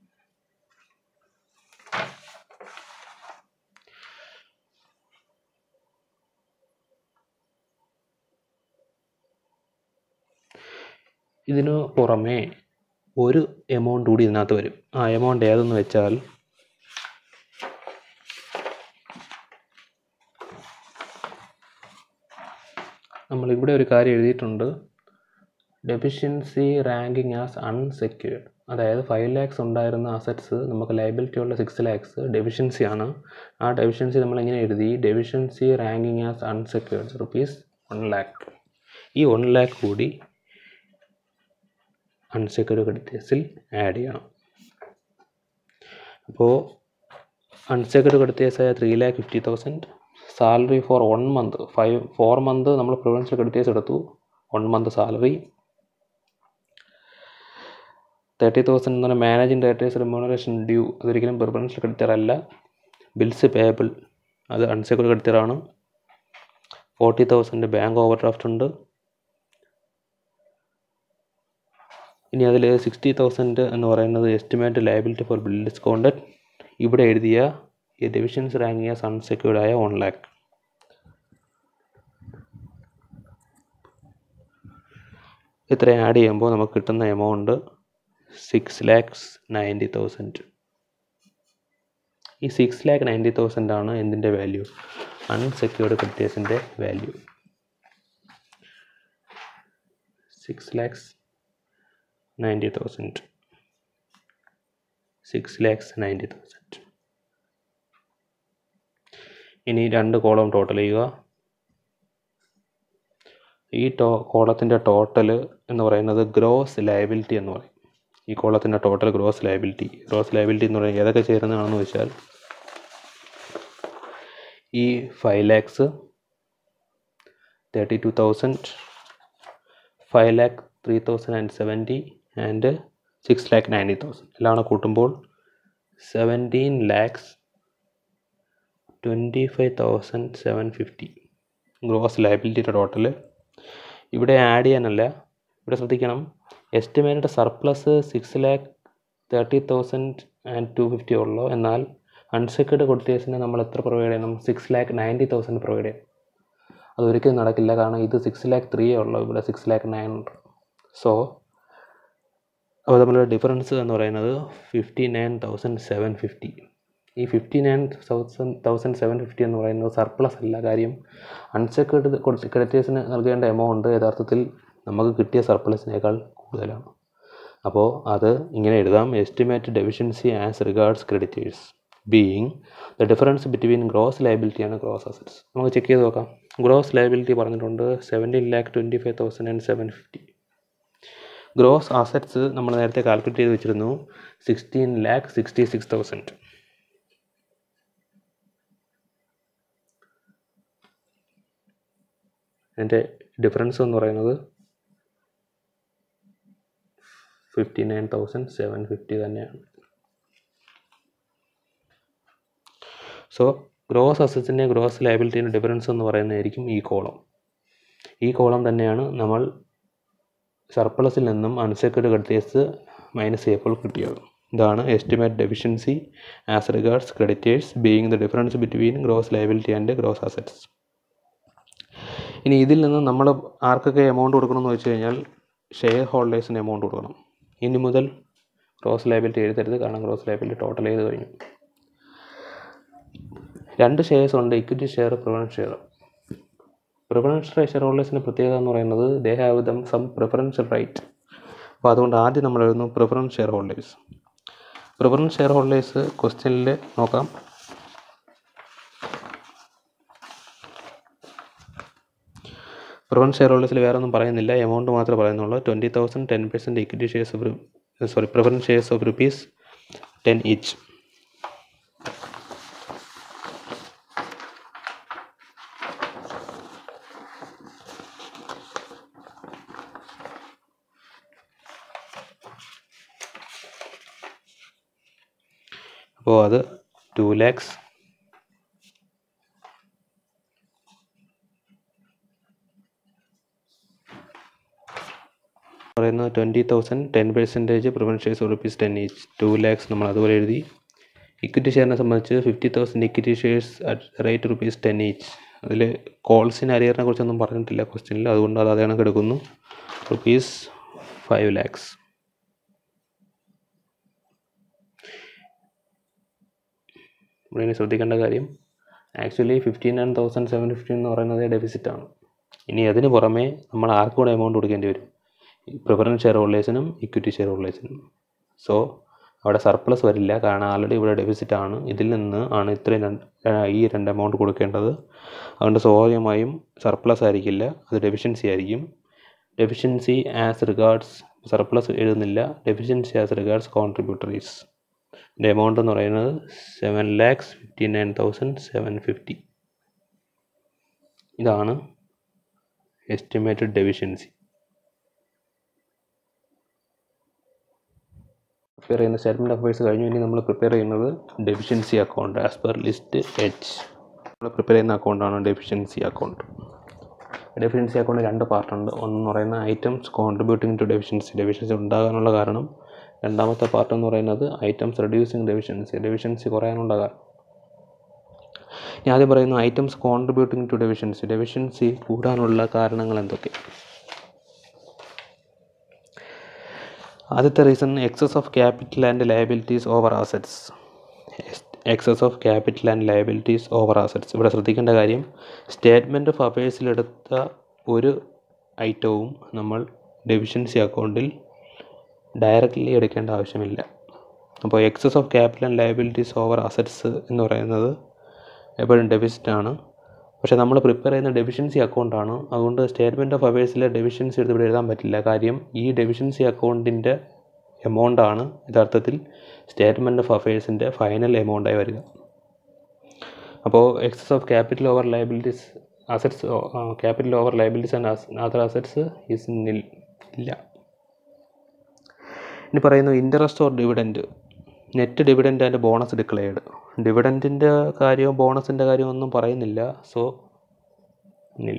[SPEAKER 1] ഇതിനു പുറമേ ഒരു എമൗണ്ട് കൂടി ഇതിനകത്ത് വരും ആ എമൗണ്ട് ഏതെന്ന് വെച്ചാൽ നമ്മളിവിടെ ഒരു കാര്യം എഴുതിയിട്ടുണ്ട് ഡെഫിഷ്യൻസി റാങ്കിങ് ആസ് അൺസെക്യൂർഡ് അതായത് ഫൈവ് ലാക്സ് ഉണ്ടായിരുന്ന അസറ്റ്സ് നമുക്ക് ലയബിലിറ്റി ഉള്ള സിക്സ് ലാക്സ് ഡെഫിഷ്യൻസി ആണ് ആ ഡെഫിഷ്യൻസി നമ്മൾ എങ്ങനെ എഴുതി deficiency ranking as unsecured rupees one lakh ഈ വൺ ലാക്ക് കൂടി അൺസെക്യൂർഡ് ക്രെഡിറ്റേഴ്സിൽ ആഡ് ചെയ്യണം അപ്പോൾ അൺസെക്യൂർഡ് ക്രെഡിറ്റേഴ്സായ three lakh fifty thousand salary four one month five four month നമ്മൾ പ്രൊവിൻഷ്യൽ ക്രെഡിറ്റേഴ്സ് എടുത്തു one month salary thirty thousand എന്ന് പറഞ്ഞാൽ മാനേജിങ് ഡയറക്ടേഴ്സ് റിമ്യൂണറേഷൻ ഡ്യൂ അതൊരിക്കലും പ്രിഫറൻഷ്യൽ ക്രെഡിറ്റർ അല്ല ബിൽസ് പേയബിൾ അത് അൺസെക്യൂർഡ് ക്രെഡിറ്ററാണ് forty thousand bank overdraft ഉണ്ട് ഇനി അതിൽ സിക്സ്റ്റി തൗസൻഡ് എന്ന് പറയുന്നത് estimate liability for bill discounted ഇവിടെ എഴുതിയ ഈ ഡിവിഷൻസ് റാങ്കിങ് ആസ് അൺസെക്യൂർഡ് ആയ വൺ ലാക്ക് ഇത്രയും ആഡ് ചെയ്യുമ്പോൾ നമുക്ക് കിട്ടുന്ന amount six lakhs ninety thousand ഈ സിക്സ് ലാക്ക് നയൻറ്റി തൗസൻഡ് ആണ് എന്തിൻ്റെ വാല്യൂ അൺസെക്യൂർഡ് ക്രെഡിറ്റേഴ്സിൻ്റെ value six lakhs ninety thousand six lakhs ninety thousand ഇനി രണ്ട് കോളം ടോട്ടൽ ചെയ്യുക ഈ ടോ കോളത്തിൻ്റെ ടോട്ടൽ എന്ന് പറയുന്നത് ഗ്രോസ് ലയബിലിറ്റി എന്ന് പറയും ഈ കോളത്തിൻ്റെ total gross liability gross liability എന്ന് പറയുന്നത് ഏതൊക്കെ ചേരുന്നതാണെന്ന് വെച്ചാൽ ഈ five lakhs thirty two thousand five lakh three thousand and seventy and six lakh ninety thousand എല്ലാം കൂടെ കൂട്ടുമ്പോൾ seventeen lakhs twenty five thousand seven fifty gross ലയബിലിറ്റിയുടെ ടോട്ടൽ ഇവിടെ ആഡ് ചെയ്യാനല്ല ഇവിടെ ശ്രദ്ധിക്കണം estimated surplus six lakh thirty thousand and two fifty ഉള്ളൂ എന്നാൽ അൺസെക്യൂർഡ് കൊടുത്തേഴ്സിന് നമ്മൾ എത്ര പ്രൊവൈഡ് ചെയ്യണം six lakh ninety thousand provide ചെയ്യണം അതൊരിക്കലും നടക്കില്ല കാരണം ഇത് സിക്സ് ലാക്ക് ത്രീ ഉള്ളൂ ഇവിടെ സിക്സ് ലാക്ക് നയൻ ഉണ്ട് സോ അപ്പോൾ തമ്മിലുള്ള ഡിഫറൻസ് എന്ന് പറയുന്നത് fifty nine thousand seven fifty ഈ fifty nine thousand thousand seven fifty എന്ന് പറയുന്നത് സർപ്ലസ് അല്ല കാര്യം അൺസെക്യൂർഡ് ക്രെഡിറ്റേഴ്സിന് നൽകേണ്ട എമൗണ്ട് യഥാർത്ഥത്തിൽ നമുക്ക് കിട്ടിയ സർപ്ലസിനേക്കാൾ കൂടുതലാണ് അപ്പോൾ അത് ഇങ്ങനെ എഴുതാം estimate deficiency as regards creditors being the difference between gross liability ആണ് ഗ്രോസ് അസറ്റ്സ് നമുക്ക് ചെക്ക് ചെയ്ത് നോക്കാം ഗ്രോസ് ലയബിലിറ്റി പറഞ്ഞിട്ടുണ്ട് seventeen lakh twenty five thousand and seven fifty gross assets നമ്മൾ നേരത്തെ കാൽക്കുലേറ്റ് ചെയ്ത് വെച്ചിരുന്നു sixteen lakh sixty six thousand അതിൻ്റെ ഡിഫറൻസ് എന്ന് പറയുന്നത് fifty nine thousand seven fifty തന്നെയാണ് സോ ഗ്രോസ് അസറ്റ്സിൻ്റെ ഗ്രോസ് ലയബിലിറ്റിൻ്റെ ഡിഫറൻസ് എന്ന് പറയുന്നതായിരിക്കും ഈ കോളം ഈ കോളം തന്നെയാണ് നമ്മൾ സർപ്ലസിൽ നിന്നും അൺസെക്യൂർഡ് ക്രെഡിറ്റേഴ്സ് മൈനസ് ചെയ്യപ്പോൾ കിട്ടിയത് ഇതാണ് estimate deficiency as regards creditors being the difference between gross liability and gross assets ഇനി ഇതിൽ നിന്ന് നമ്മൾ ആർക്കൊക്കെ എമൗണ്ട് കൊടുക്കണമെന്ന് വെച്ച് കഴിഞ്ഞാൽ ഷെയർ ഹോൾഡേഴ്സിന് എമൗണ്ട് കൊടുക്കണം ഇനി മുതൽ ഗ്രോസ് ലയബിലിറ്റി എഴുതരുത് കാരണം ഗ്രോസ് ലയബിലിറ്റി ടോട്ടൽ ചെയ്ത് കഴിഞ്ഞു രണ്ട് ഷെയർസ് ഉണ്ട് equity share preference share preferential share ഹോൾഡേഴ്സിൻ്റെ പ്രത്യേകത എന്ന് പറയുന്നത് they have them some preferential right അപ്പോൾ അതുകൊണ്ട് ആദ്യം നമ്മൾ എഴുതുന്നു preference share holders preference share holders ക്വസ്റ്റ്യനിൽ നോക്കാം പ്രിഫറൻസ് ഷെയർ ഹോൾഡേഴ്സിൽ വേറെ ഒന്നും പറയുന്നില്ല എമൗണ്ട് മാത്രമേ പറയുന്നുള്ളൂ twenty thousand ten percent equity shares of sorry preference shares of rupees ten each അപ്പോൾ അത് ടു ലാക്സ് പറയുന്നത് twenty thousand ten percentage preference shares rupees ten each two lakhs നമ്മൾ അതുപോലെ എഴുതി ഇക്വിറ്റി ഷെയറിനെ സംബന്ധിച്ച് fifty thousand equity shares at rate rupees ten each അതിൽ കോൾസിന് അരിയറിനെ കുറിച്ചൊന്നും പറഞ്ഞിട്ടില്ല ക്വസ്റ്റ്യനിൽ അതുകൊണ്ട് അത് അതേ കണക്ക് എടുക്കുന്നു റുപ്പീസ് ഫൈവ് ലാക്സ് ഇവിടെ ഇനി ശ്രദ്ധിക്കേണ്ട കാര്യം actually fifty nine thousand seven fifteen എന്ന് പറയുന്നത് ഡെഫിസിറ്റ് ആണ് ഇനി അതിന് പുറമെ നമ്മൾ ആർക്കും കൂടെ എമൗണ്ട് കൊടുക്കേണ്ടി വരും പ്രിഫറൻസ് ഷെയർ ഹോൾഡേഴ്സിനും ഇക്വിറ്റി ഷെയർ ഹോൾഡേഴ്സിനും സോ അവിടെ സർപ്ലസ് വരില്ല കാരണം ആൾറെഡി ഇവിടെ ഡെഫിസിറ്റ് ആണ് ഇതിൽ നിന്ന് ആണ് ഇത്രയും രണ്ട് ഈ രണ്ട് എമൗണ്ട് കൊടുക്കേണ്ടത് അതുകൊണ്ട് സ്വാഭാവികമായും സർപ്ലസ് ആയിരിക്കില്ല അത് ഡെഫിഷ്യൻസി ആയിരിക്കും ഡെഫിഷ്യൻസി ആസ് റിഗാർഡ്സ് സർപ്ലസ് എഴുതുന്നില്ല ഡെഫിഷ്യൻസി ആസ് റിഗാർഡ്സ് കോൺട്രിബ്യൂട്ടറീസ് ഇതിൻ്റെ എമൗണ്ട് എന്ന് പറയുന്നത് seven lakhs fifty nine thousand seven fifty ഇതാണ് എസ്റ്റിമേറ്റഡ് ഡെഫിഷ്യൻസി പ്രിപ്പയർ ചെയ്യുന്ന സ്റ്റേറ്റ്മെൻറ്റ് ഓഫ് അഫയേഴ്സ് കഴിഞ്ഞു ഇനി നമ്മൾ പ്രിപ്പയർ ചെയ്യുന്നത് deficiency account as per list H നമ്മൾ പ്രിപ്പയർ ചെയ്യുന്ന അക്കൗണ്ടാണ് ഡെഫിഷ്യൻസി അക്കൗണ്ട് ഡെഫിഷ്യൻസി അക്കൗണ്ട് രണ്ട് പാർട്ടുണ്ട് ഒന്ന് പറയുന്ന items contributing to deficiency deficiency ഉണ്ടാകാനുള്ള കാരണം രണ്ടാമത്തെ പാർട്ട് എന്ന് പറയുന്നത് ഐറ്റംസ് റെഡ്യൂസിങ് ഡെഫിഷ്യൻസി ഡെഫിഷ്യൻസി കുറയാനുള്ള കാരണം ഞാൻ ആദ്യം പറയുന്നു items contributing to deficiency deficiency കൂടാനുള്ള കാരണങ്ങൾ എന്തൊക്കെ ആദ്യത്തെ reason excess of capital and liabilities over assets excess of capital and liabilities over assets ഇവിടെ ശ്രദ്ധിക്കേണ്ട കാര്യം സ്റ്റേറ്റ്മെൻറ്റ് ഓഫ് അഫയേഴ്സിലെടുത്ത ഒരു ഐറ്റവും നമ്മൾ ഡെഫിഷ്യൻസി അക്കൗണ്ടിൽ ഡയറക്റ്റ്ലി എടുക്കേണ്ട ആവശ്യമില്ല അപ്പോൾ excess of capital and liabilities over assets എന്ന് പറയുന്നത് എപ്പോഴും ഡെഫിസിറ്റ് ആണ് പക്ഷേ നമ്മൾ പ്രിപ്പയർ ചെയ്യുന്ന ഡെഫിഷ്യൻസി അക്കൗണ്ടാണ് അതുകൊണ്ട് സ്റ്റേറ്റ്മെൻറ്റ് ഓഫ് അവേഴ്സിലെ ഡെഫിഷ്യൻസി എടുത്ത് ഇവിടെ എഴുതാൻ പറ്റില്ല കാര്യം ഈ ഡെഫിഷ്യൻസി അക്കൗണ്ടിൻ്റെ എമൗണ്ടാണ് യഥാർത്ഥത്തിൽ സ്റ്റേറ്റ്മെൻറ്റ് ഓഫ് അഫയേഴ്സിൻ്റെ ഫൈനൽ എമൗണ്ടായി വരിക അപ്പോൾ excess of capital over liabilities assets capital over liabilities and other assets is nil ഇല്ല ഇനി പറയുന്നു interest or dividend net dividend and bonus declared ഡിവിഡൻറ്റിൻ്റെ കാര്യവും ബോണസിൻ്റെ കാര്യവും ഒന്നും പറയുന്നില്ല സോ നിൽ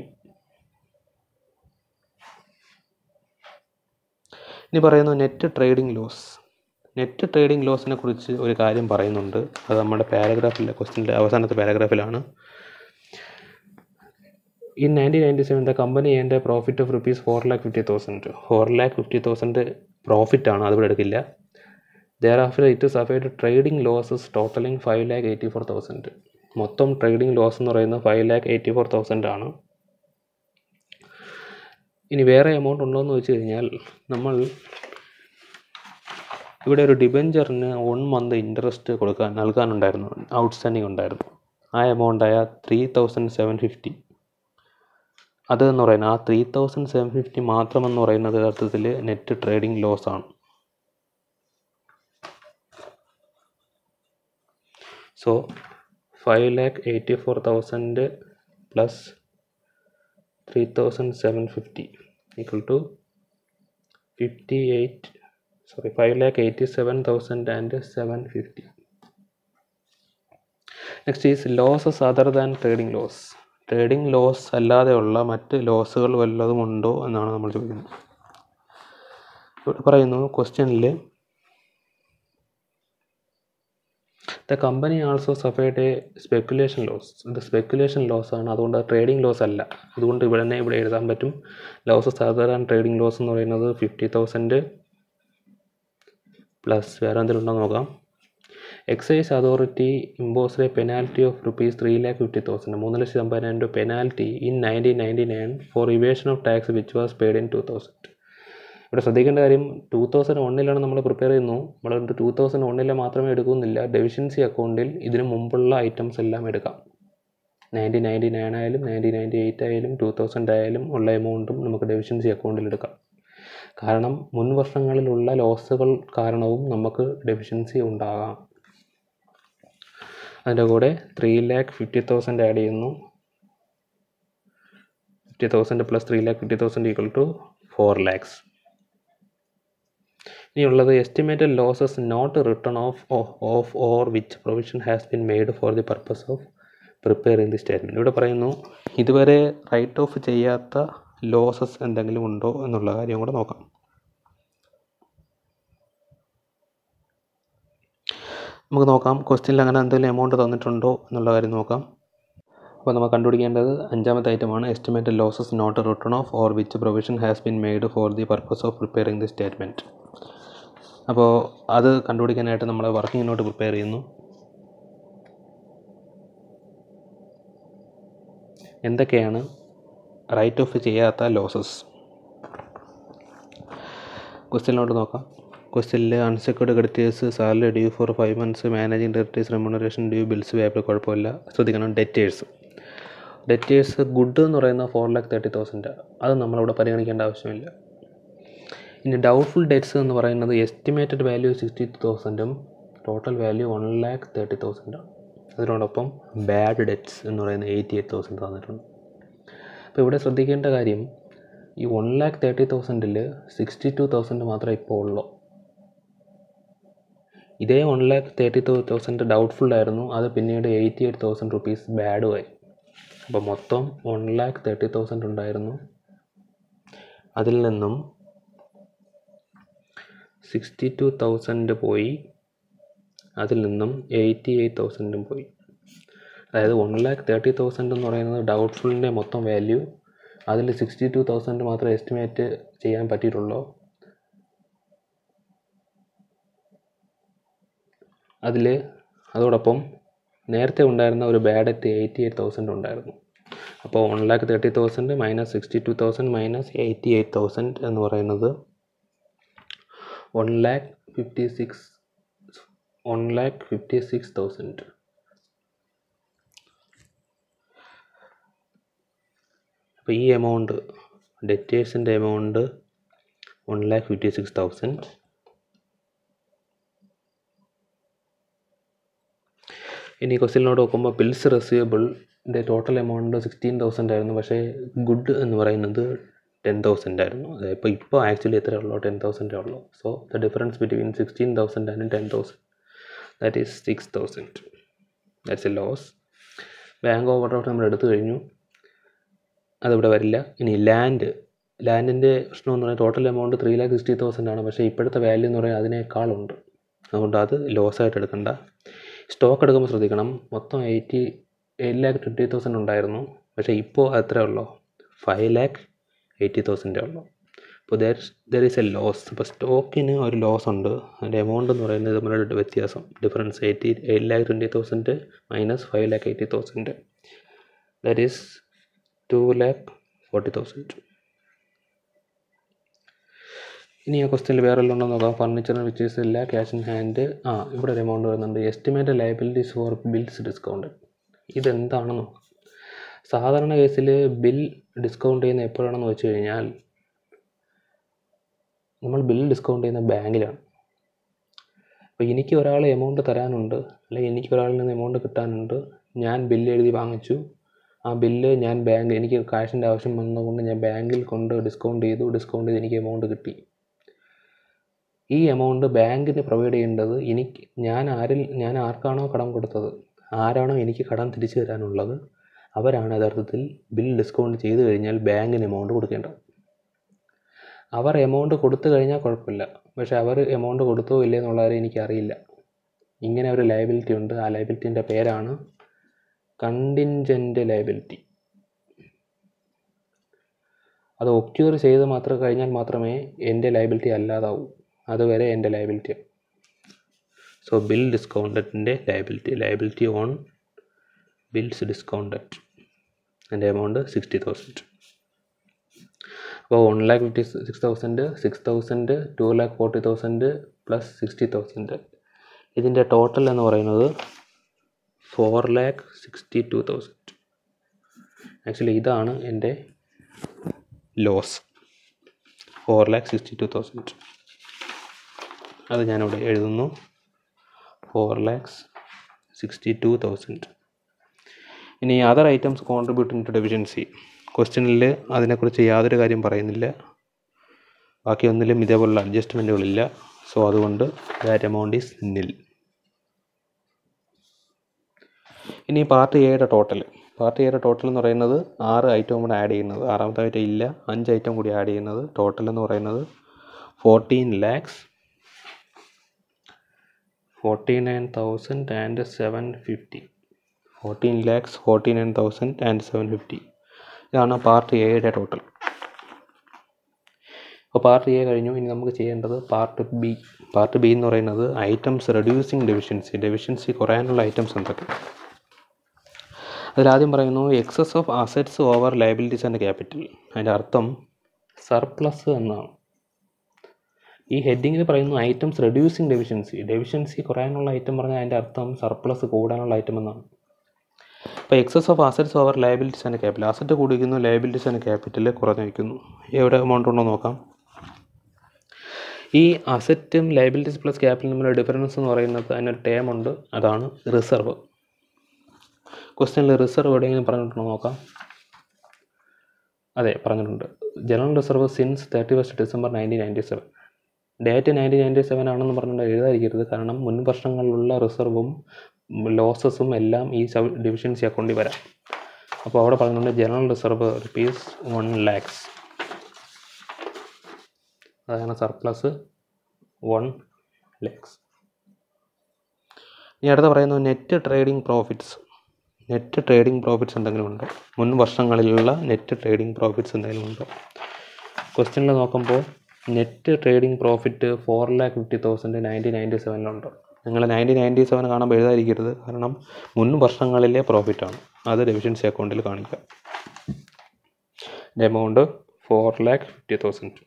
[SPEAKER 1] ഇനി പറയുന്നു net trading loss net trading ലോസിനെ കുറിച്ച് ഒരു കാര്യം പറയുന്നുണ്ട് അത് നമ്മുടെ പാരഗ്രാഫിലെ ക്വസ്റ്റിൻ്റെ അവസാനത്തെ പാരഗ്രാഫിലാണ് in nineteen ninety seven the company എൻ്റെ profit of rupees four lakh fifty thousand four lakh fifty thousand പ്രോഫിറ്റാണ് അതിവിടെ എടുക്കില്ല thereafter it suffered trading losses totalling five lakh eighty four thousand മൊത്തം ട്രേഡിംഗ് ലോസ് എന്ന് പറയുന്നത് five lakh eighty four thousand ആണ് ഇനി വേറെ എമൗണ്ട് ഉണ്ടോ എന്ന് വെച്ച് കഴിഞ്ഞാൽ നമ്മൾ ഇവിടെ ഒരു ഡിബെഞ്ചറിന് വൺ മന്ത് ഇൻട്രസ്റ്റ് കൊടുക്കാൻ നൽകാനുണ്ടായിരുന്നു ഔട്ട്സ്റ്റാൻഡിങ് ഉണ്ടായിരുന്നു ആ എമൗണ്ടായ ത്രീ തൗസൻഡ് സെവൻ ഫിഫ്റ്റി അത് എന്ന് പറയുന്നത് ആ ത്രീ തൗസൻഡ് സെവൻ ഫിഫ്റ്റി മാത്രമെന്ന് പറയുന്നത് യഥാർത്ഥത്തിൽ നെറ്റ് ട്രേഡിംഗ് ലോസ് ആണ് so five lakh eighty four thousand plus three thousand seven fifty equal to fifty eight sorry five lakh eighty seven thousand and seven fifty next is losses other than trading loss trading loss അല്ലാതെയുള്ള മറ്റ് ലോസുകൾ വല്ലതും ഉണ്ടോ എന്നാണ് നമ്മൾ ചോദിക്കുന്നത് ഇവിടെ പറയുന്നു ക്വസ്റ്റ്യനിൽ the company also suffered a speculation loss ഇത് സ്പെക്കുലേഷൻ ലോസ് ആണ് അതുകൊണ്ട് ട്രേഡിംഗ് ലോസ് അല്ല അതുകൊണ്ട് ഇവിടെ തന്നെ ഇവിടെ എഴുതാൻ പറ്റും losses other and trading loss എന്ന് പറയുന്നത് ഫിഫ്റ്റി തൗസൻഡ് പ്ലസ് വേറെ എന്തെങ്കിലും ഉണ്ടോ നോക്കാം excise authority imposed a penalty of rupees three lakh fifty thousand മൂന്ന് ലക്ഷത്തി അമ്പതിനായിരം രൂപ penalty in nineteen ninety nine for evasion of tax which was paid in two thousand ഇവിടെ ശ്രദ്ധിക്കേണ്ട കാര്യം ടൂ തൗസൻഡ് വണ്ണിലാണ് നമ്മൾ പ്രിപ്പയർ ചെയ്യുന്നു നമ്മൾ ടൂ തൗസൻഡ് വണ്ണിലെ മാത്രമേ എടുക്കുന്നില്ല ഡെഫിഷ്യൻസി അക്കൗണ്ടിൽ ഇതിന് മുമ്പുള്ള ഐറ്റംസ് എല്ലാം എടുക്കാം നയൻറ്റീൻ നയൻറ്റി നയൻ ആയാലും നയൻറ്റീൻ നയൻറ്റി എയ്റ്റ് ആയാലും ടൂ തൗസൻഡ് ആയാലും ഉള്ള എമൗണ്ടും നമുക്ക് ഡെഫിഷ്യൻസി അക്കൗണ്ടിൽ എടുക്കാം കാരണം മുൻ വർഷങ്ങളിലുള്ള ലോസുകൾ കാരണവും നമുക്ക് ഡെഫിഷ്യൻസി ഉണ്ടാകാം അതിൻ്റെ കൂടെ three lakh fifty thousand add ചെയ്യുന്നു fifty thousand plus three lakh fifty thousand equal to four lakhs ഇനിയുള്ളത് estimated losses not written off off or which provision has been made for the purpose of preparing the statement ഇവിടെ പറയുന്നു ഇതുവരെ right off ചെയ്യാത്ത losses എന്തെങ്കിലും ഉണ്ടോ എന്നുള്ള കാര്യം കൂടെ നോക്കാം നമുക്ക് നോക്കാം ക്വസ്റ്റ്യനിൽ അങ്ങനെ എന്തെങ്കിലും എമൗണ്ട് തന്നിട്ടുണ്ടോ എന്നുള്ള കാര്യം നോക്കാം അപ്പോൾ നമ്മൾ കണ്ടുപിടിക്കേണ്ടത് അഞ്ചാമത്തെ ഐറ്റമാണ് estimated losses not written off or which provision has been made for the purpose of preparing the statement അപ്പോൾ അത് കണ്ടുപിടിക്കാനായിട്ട് നമ്മൾ വർക്കിംഗ് നോട്ട് പ്രിപ്പയർ ചെയ്യുന്നു എന്തൊക്കെയാണ് റൈറ്റ് ഓഫ് ചെയ്യാത്ത ലോസസ് ക്വസ്റ്റ്യനിലോട്ട് നോക്കാം ക്വസ്റ്റ്യനിൽ unsecured creditors salary due four five months managing directors remuneration due bills payable കുഴപ്പമില്ല ശ്രദ്ധിക്കണം ഡെറ്റേഴ്സ് ഡെറ്റേഴ്സ് ഗുഡ് എന്ന് പറയുന്ന ഫോർ ലാക്ക് തേർട്ടി തൗസൻഡ് അത് നമ്മളിവിടെ പരിഗണിക്കേണ്ട ആവശ്യമില്ല ഇനി ഡൗട്ട്ഫുൾ ഡെറ്റ്സ് എന്ന് പറയുന്നത് എസ്റ്റിമേറ്റഡ് വാല്യൂ സിക്സ്റ്റി ടു തൗസൻഡും total value one lakh thirty തൗസൻഡാണ് അതിനോടൊപ്പം ബാഡ് ഡെറ്റ്സ് എന്ന് പറയുന്ന എയ്റ്റി എയ്റ്റ് തൗസൻഡ് തന്നിട്ടുണ്ട് അപ്പോൾ ഇവിടെ ശ്രദ്ധിക്കേണ്ട കാര്യം ഈ വൺ ലാക്ക് തേർട്ടി തൗസൻഡിൽ സിക്സ്റ്റി ടു തൗസൻഡ് മാത്രമേ ഇപ്പോൾ ഉള്ളൂ ഇതേ one lakh thirty two thousand doubtful ആയിരുന്നു അത് പിന്നീട് എയ്റ്റി എയ്റ്റ് തൗസൻഡ് റുപ്പീസ് ബാഡുമായി അപ്പോൾ മൊത്തം വൺ ലാക്ക് തേർട്ടി തൗസൻഡ് ഉണ്ടായിരുന്നു അതിൽ നിന്നും സിക്സ്റ്റി ടു തൗസൻഡ് പോയി അതിൽ നിന്നും എയ്റ്റി എയ്റ്റ് തൗസൻഡും പോയി അതായത് വൺ ലാക്ക് തേർട്ടി തൗസൻഡ് എന്ന് പറയുന്നത് ഡൗട്ട്ഫുള്ളിൻ്റെ മൊത്തം വാല്യൂ അതിൽ സിക്സ്റ്റി ടു തൗസൻഡ് മാത്രമേ എസ്റ്റിമേറ്റ് ചെയ്യാൻ പറ്റിയിട്ടുള്ളൂ അതിൽ അതോടൊപ്പം നേരത്തെ ഉണ്ടായിരുന്ന ഒരു bad debt eighty eight thousand ഉണ്ടായിരുന്നു അപ്പോൾ one lakh thirty thousand minus sixty two thousand minus eighty eight thousand എന്ന് പറയുന്നത് one lakh fifty six one lakh fifty six thousand അപ്പോൾ ഈ എമൗണ്ട് ഡെറ്റേഴ്സിൻ്റെ amount one lakh fifty six thousand ഇനി ക്വസ്റ്റ്യനിലോട്ട് നോക്കുമ്പോൾ ബിൽസ് റെസീവബിളിൻ്റെ ടോട്ടൽ എമൗണ്ട് സിക്സ്റ്റീൻ തൗസൻഡ് ആയിരുന്നു പക്ഷേ ഗുഡ് എന്ന് പറയുന്നത് ടെൻ തൗസൻഡ് ആയിരുന്നു അതായത് ഇപ്പോൾ ഇപ്പോൾ ആക്ച്വലി എത്ര ഉള്ളൂ ടെൻ തൗസൻഡേ ഉള്ളൂ so the difference between sixteen thousand and ten thousand that is six thousand that's a loss bank overdraft നമ്മൾ എടുത്തു കഴിഞ്ഞു അതിവിടെ വരില്ല ഇനി ലാൻഡ് ലാൻഡിൻ്റെ പ്രശ്നം എന്ന് പറഞ്ഞാൽ total amount three lakh sixty thousand ആണ് പക്ഷേ ഇപ്പോഴത്തെ വാല്യൂ എന്ന് പറയുന്നത് അതിനേക്കാളുണ്ട് അതുകൊണ്ട് അത് ലോസ് ആയിട്ട് എടുക്കണ്ട സ്റ്റോക്ക് എടുക്കുമ്പോൾ ശ്രദ്ധിക്കണം മൊത്തം eighty eight lakh twenty thousand ഉണ്ടായിരുന്നു പക്ഷേ ഇപ്പോൾ അത്രേ ഉള്ളൂ ഫൈവ് ലാക്ക് എയ്റ്റി തൗസൻഡേ ഉള്ളൂ അപ്പോൾ there there is a loss അപ്പോൾ സ്റ്റോക്കിന് ഒരു ലോസ് ഉണ്ട് അതിൻ്റെ എമൗണ്ട് എന്ന് പറയുന്നത് തമ്മിലുള്ള വ്യത്യാസം difference eighty eight lakh twenty thousand minus five lakh eighty thousand that is two lakh forty thousand ഇനി ആ ക്വസ്റ്റ്യനിൽ വേറെ എല്ലാം ഉണ്ടോ നോക്കാം ഫർണിച്ചർ വിച്ച് ഈസ് ഇല്ല ക്യാഷ് ഇൻ ഹാൻഡ് ആ ഇവിടെ ഒരു എമൗണ്ട് വരുന്നുണ്ട് estimate liabilities for bills discount ഇതെന്താണെന്ന് നോക്കാം സാധാരണ കേസിൽ ബിൽ ഡിസ്കൗണ്ട് ചെയ്യുന്ന എപ്പോഴാണെന്ന് വെച്ച് കഴിഞ്ഞാൽ നമ്മൾ ബിൽ ഡിസ്കൗണ്ട് ചെയ്യുന്ന ബാങ്കിലാണ് അപ്പോൾ എനിക്ക് ഒരാൾ എമൗണ്ട് തരാനുണ്ട് അല്ലെങ്കിൽ എനിക്ക് ഒരാളിൽ നിന്ന് എമൗണ്ട് കിട്ടാനുണ്ട് ഞാൻ ബില്ല് എഴുതി വാങ്ങിച്ചു ആ ബില്ല് ഞാൻ ബാങ്ക് എനിക്ക് കാശിൻ്റെ ആവശ്യം വന്നതുകൊണ്ട് ഞാൻ ബാങ്കിൽ കൊണ്ട് ഡിസ്കൗണ്ട് ചെയ്തു ഡിസ്കൗണ്ട് ചെയ്ത് എനിക്ക് എമൗണ്ട് കിട്ടി ഈ എമൗണ്ട് ബാങ്കിന് പ്രൊവൈഡ് ചെയ്യേണ്ടത് എനിക്ക് ഞാൻ ആരിൽ ഞാൻ ആർക്കാണോ കടം കൊടുത്തത് ആരാണോ എനിക്ക് കടം തിരിച്ചു തരാനുള്ളത് അവരാണ് യഥാർത്ഥത്തിൽ ബിൽ ഡിസ്കൗണ്ട് ചെയ്ത് കഴിഞ്ഞാൽ ബാങ്കിന് എമൗണ്ട് കൊടുക്കേണ്ടത് അവർ എമൗണ്ട് കൊടുത്തു കഴിഞ്ഞാൽ കുഴപ്പമില്ല പക്ഷേ അവർ എമൗണ്ട് കൊടുത്തോ ഇല്ലേ എന്നുള്ള കാര്യം എനിക്കറിയില്ല ഇങ്ങനെ ഒരു ലയബിലിറ്റി ഉണ്ട് ആ ലയബിലിറ്റീൻ്റെ പേരാണ് കണ്ടിൻജൻറ്റ് ലയബിലിറ്റി അത് ഒക്യൂർ ചെയ്ത് മാത്രം കഴിഞ്ഞാൽ മാത്രമേ എൻ്റെ ലയബിലിറ്റി അല്ലാതാവൂ അതുവരെ എൻ്റെ ലയബിലിറ്റി സോ ബിൽ ഡിസ്കൗണ്ടഡിൻ്റെ liability liability on bills discounted എൻ്റെ എമൗണ്ട് സിക്സ്റ്റി തൗസൻഡ് അപ്പോൾ one lakh fifty six thousand six thousand two lakh forty thousand plus sixty thousand ഇതിൻ്റെ ടോട്ടൽ എന്ന് പറയുന്നത് four lakh sixty two thousand actually ഇതാണ് എൻ്റെ loss four lakh sixty two thousand അത് ഞാനിവിടെ എഴുതുന്നു four lakhs sixty two thousand ഇനി other items contributing to deficiency ക്വസ്റ്റ്യനിൽ അതിനെക്കുറിച്ച് യാതൊരു കാര്യം പറയുന്നില്ല ബാക്കി ഒന്നിലും ഇതേപോലുള്ള അഡ്ജസ്റ്റ്മെൻറ്റുകളില്ല സോ അതുകൊണ്ട് ദാറ്റ് എമൗണ്ട് ഈസ് നിൽ ഇനി പാർട്ട് എയുടെ ടോട്ടൽ പാർട്ട് എയുടെ ടോട്ടൽ എന്ന് പറയുന്നത് ആറ് ഐറ്റവും കൂടെ ആഡ് ചെയ്യുന്നത് ആറാമത്തെ ഐറ്റം ഇല്ല അഞ്ച് ഐറ്റം കൂടി ആഡ് ചെയ്യുന്നത് ടോട്ടൽ എന്ന് പറയുന്നത് fourteen lakhs forty nine thousand and seven fifty fourteen lakhs forty nine thousand and seven fifty ഇതാണ് പാർട്ട് എയുടെ ടോട്ടൽ അപ്പോൾ പാർട്ട് എ കഴിഞ്ഞു ഇനി നമുക്ക് ചെയ്യേണ്ടത് പാർട്ട് ബി പാർട്ട് ബി എന്ന് പറയുന്നത് ഐറ്റംസ് റെഡ്യൂസിങ് ഡെഫിഷ്യൻസി ഡെഫിഷ്യൻസി കുറയാനുള്ള ഐറ്റംസ് എന്തൊക്കെ അതിലാദ്യം പറയുന്നു excess of assets over liabilities and capital അതിൻ്റെ അർത്ഥം സർപ്ലസ് എന്നാണ് ഈ ഹെഡിങ്ങിൽ പറയുന്നു ഐറ്റംസ് റെഡ്യൂസിങ് ഡെഫിഷ്യൻസി ഡെഫിഷ്യൻസി കുറയാനുള്ള ഐറ്റം പറഞ്ഞാൽ അതിൻ്റെ അർത്ഥം സർപ്ലസ് കൂടാനുള്ള ഐറ്റം എന്നാണ് അപ്പോൾ excess of assets over liabilities and capital asset കൂടിക്കുന്നു ലയബിലിറ്റീസ് ആൻഡ് ക്യാപിറ്റൽ കുറഞ്ഞു വയ്ക്കുന്നു എവിടെ എമൗണ്ട് ഉണ്ടോ നോക്കാം ഈ അസറ്റും ലയബിലിറ്റീസ് പ്ലസ് ക്യാപിറ്റലും തമ്മിലുള്ള ഡിഫറൻസ് എന്ന് പറയുന്നത് അതിനൊരു ടേം ഉണ്ട് അതാണ് റിസർവ് ക്വസ്റ്റ്യനിൽ റിസർവ് എവിടെയെങ്കിലും പറഞ്ഞിട്ടുണ്ടോ നോക്കാം അതെ പറഞ്ഞിട്ടുണ്ട് general reserve since thirty first December nineteen ninety seven date nineteen ninety seven ആണെന്ന് പറഞ്ഞിട്ട് എഴുതാതിരിക്കരുത് കാരണം മുൻ വർഷങ്ങളിലുള്ള റിസർവും ലോസസും എല്ലാം ഈ ഡിവിഷൻസി അക്കൗണ്ടിൽ വരാം അപ്പോൾ അവിടെ പറഞ്ഞിട്ടുണ്ട് general reserve rupees one lakhs അതാണ് സർപ്ലസ് വൺ ലാക്സ് ഇനി അടുത്ത പറയുന്നത് net trading profits net trading profits എന്തെങ്കിലും ഉണ്ടോ മുൻ വർഷങ്ങളിലുള്ള നെറ്റ് ട്രേഡിംഗ് പ്രോഫിറ്റ്സ് എന്തെങ്കിലും ഉണ്ടോ ക്വസ്റ്റ്യനിൽ നോക്കുമ്പോൾ net trading profit four lakh fifty thousand nineteen ninety സെവനിലുണ്ട് നിങ്ങൾ നയൻറ്റീൻ നയൻറ്റി സെവൻ കാണുമ്പോൾ എഴുതാതിരിക്കരുത് കാരണം മുൻ വർഷങ്ങളിലെ പ്രോഫിറ്റാണ് അത് ഡെഫിഷ്യൻസി അക്കൗണ്ടിൽ കാണിക്കുക amount four lakh fifty thousand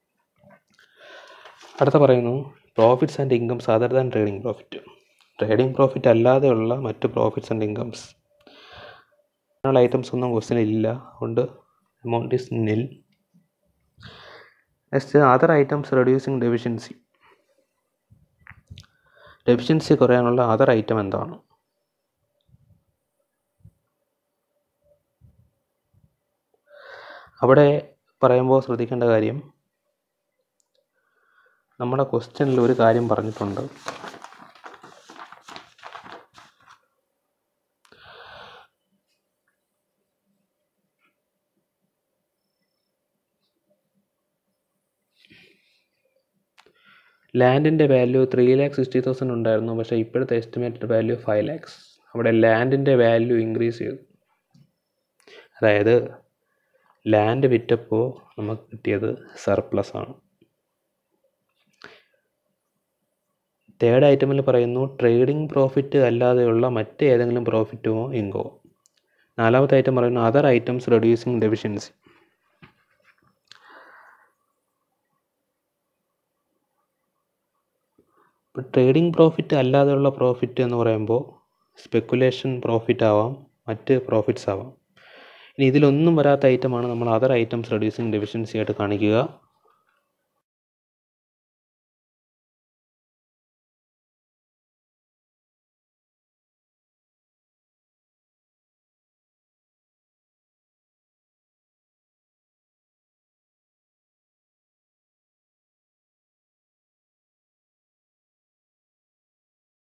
[SPEAKER 1] അടുത്ത പറയുന്നു profits and incomes other than trading profit trading profit അല്ലാതെയുള്ള മറ്റ് പ്രോഫിറ്റ്സ് ആൻഡ് ഇൻകംസ് അങ്ങനെയുള്ള ഐറ്റംസ് ഒന്നും ക്വസ്റ്റ്യനിൽ ഇല്ല അതുകൊണ്ട് amount is nil next other items reducing deficiency deficiency കുറയാനുള്ള അതർ ഐറ്റം എന്താണ് അവിടെ പറയുമ്പോൾ ശ്രദ്ധിക്കേണ്ട കാര്യം നമ്മുടെ ക്വസ്റ്റ്യനിൽ ഒരു കാര്യം പറഞ്ഞിട്ടുണ്ട് ലാൻഡിൻ്റെ value three lakh sixty thousand ഉണ്ടായിരുന്നു പക്ഷേ ഇപ്പോഴത്തെ എസ്റ്റിമേറ്റഡ് വാല്യൂ ഫൈവ് ലാക്സ് അവിടെ ലാൻഡിൻ്റെ വാല്യൂ ഇൻക്രീസ് ചെയ്തു അതായത് ലാൻഡ് വിറ്റപ്പോൾ നമുക്ക് കിട്ടിയത് സർപ്ലസ് ആണ് തേർഡ് ഐറ്റമിൽ പറയുന്നു ട്രേഡിംഗ് പ്രോഫിറ്റ് അല്ലാതെയുള്ള മറ്റ് ഏതെങ്കിലും പ്രോഫിറ്റോ ഇൻകോ നാലാമത്തെ ഐറ്റം പറയുന്നു അതർ ഐറ്റംസ് റെഡ്യൂസിങ് ഡെഫിഷ്യൻസി ഇപ്പോൾ ട്രേഡിംഗ് പ്രോഫിറ്റ് അല്ലാതെയുള്ള പ്രോഫിറ്റ് എന്ന് പറയുമ്പോൾ സ്പെക്കുലേഷൻ പ്രോഫിറ്റ് ആവാം മറ്റ് പ്രോഫിറ്റ്സ് ആവാം ഇനി ഇതിലൊന്നും വരാത്ത ഐറ്റമാണ് നമ്മൾ അതർ ഐറ്റംസ് റെഡ്യൂസിങ് ഡെഫിഷ്യൻസി ആയിട്ട് കാണിക്കുക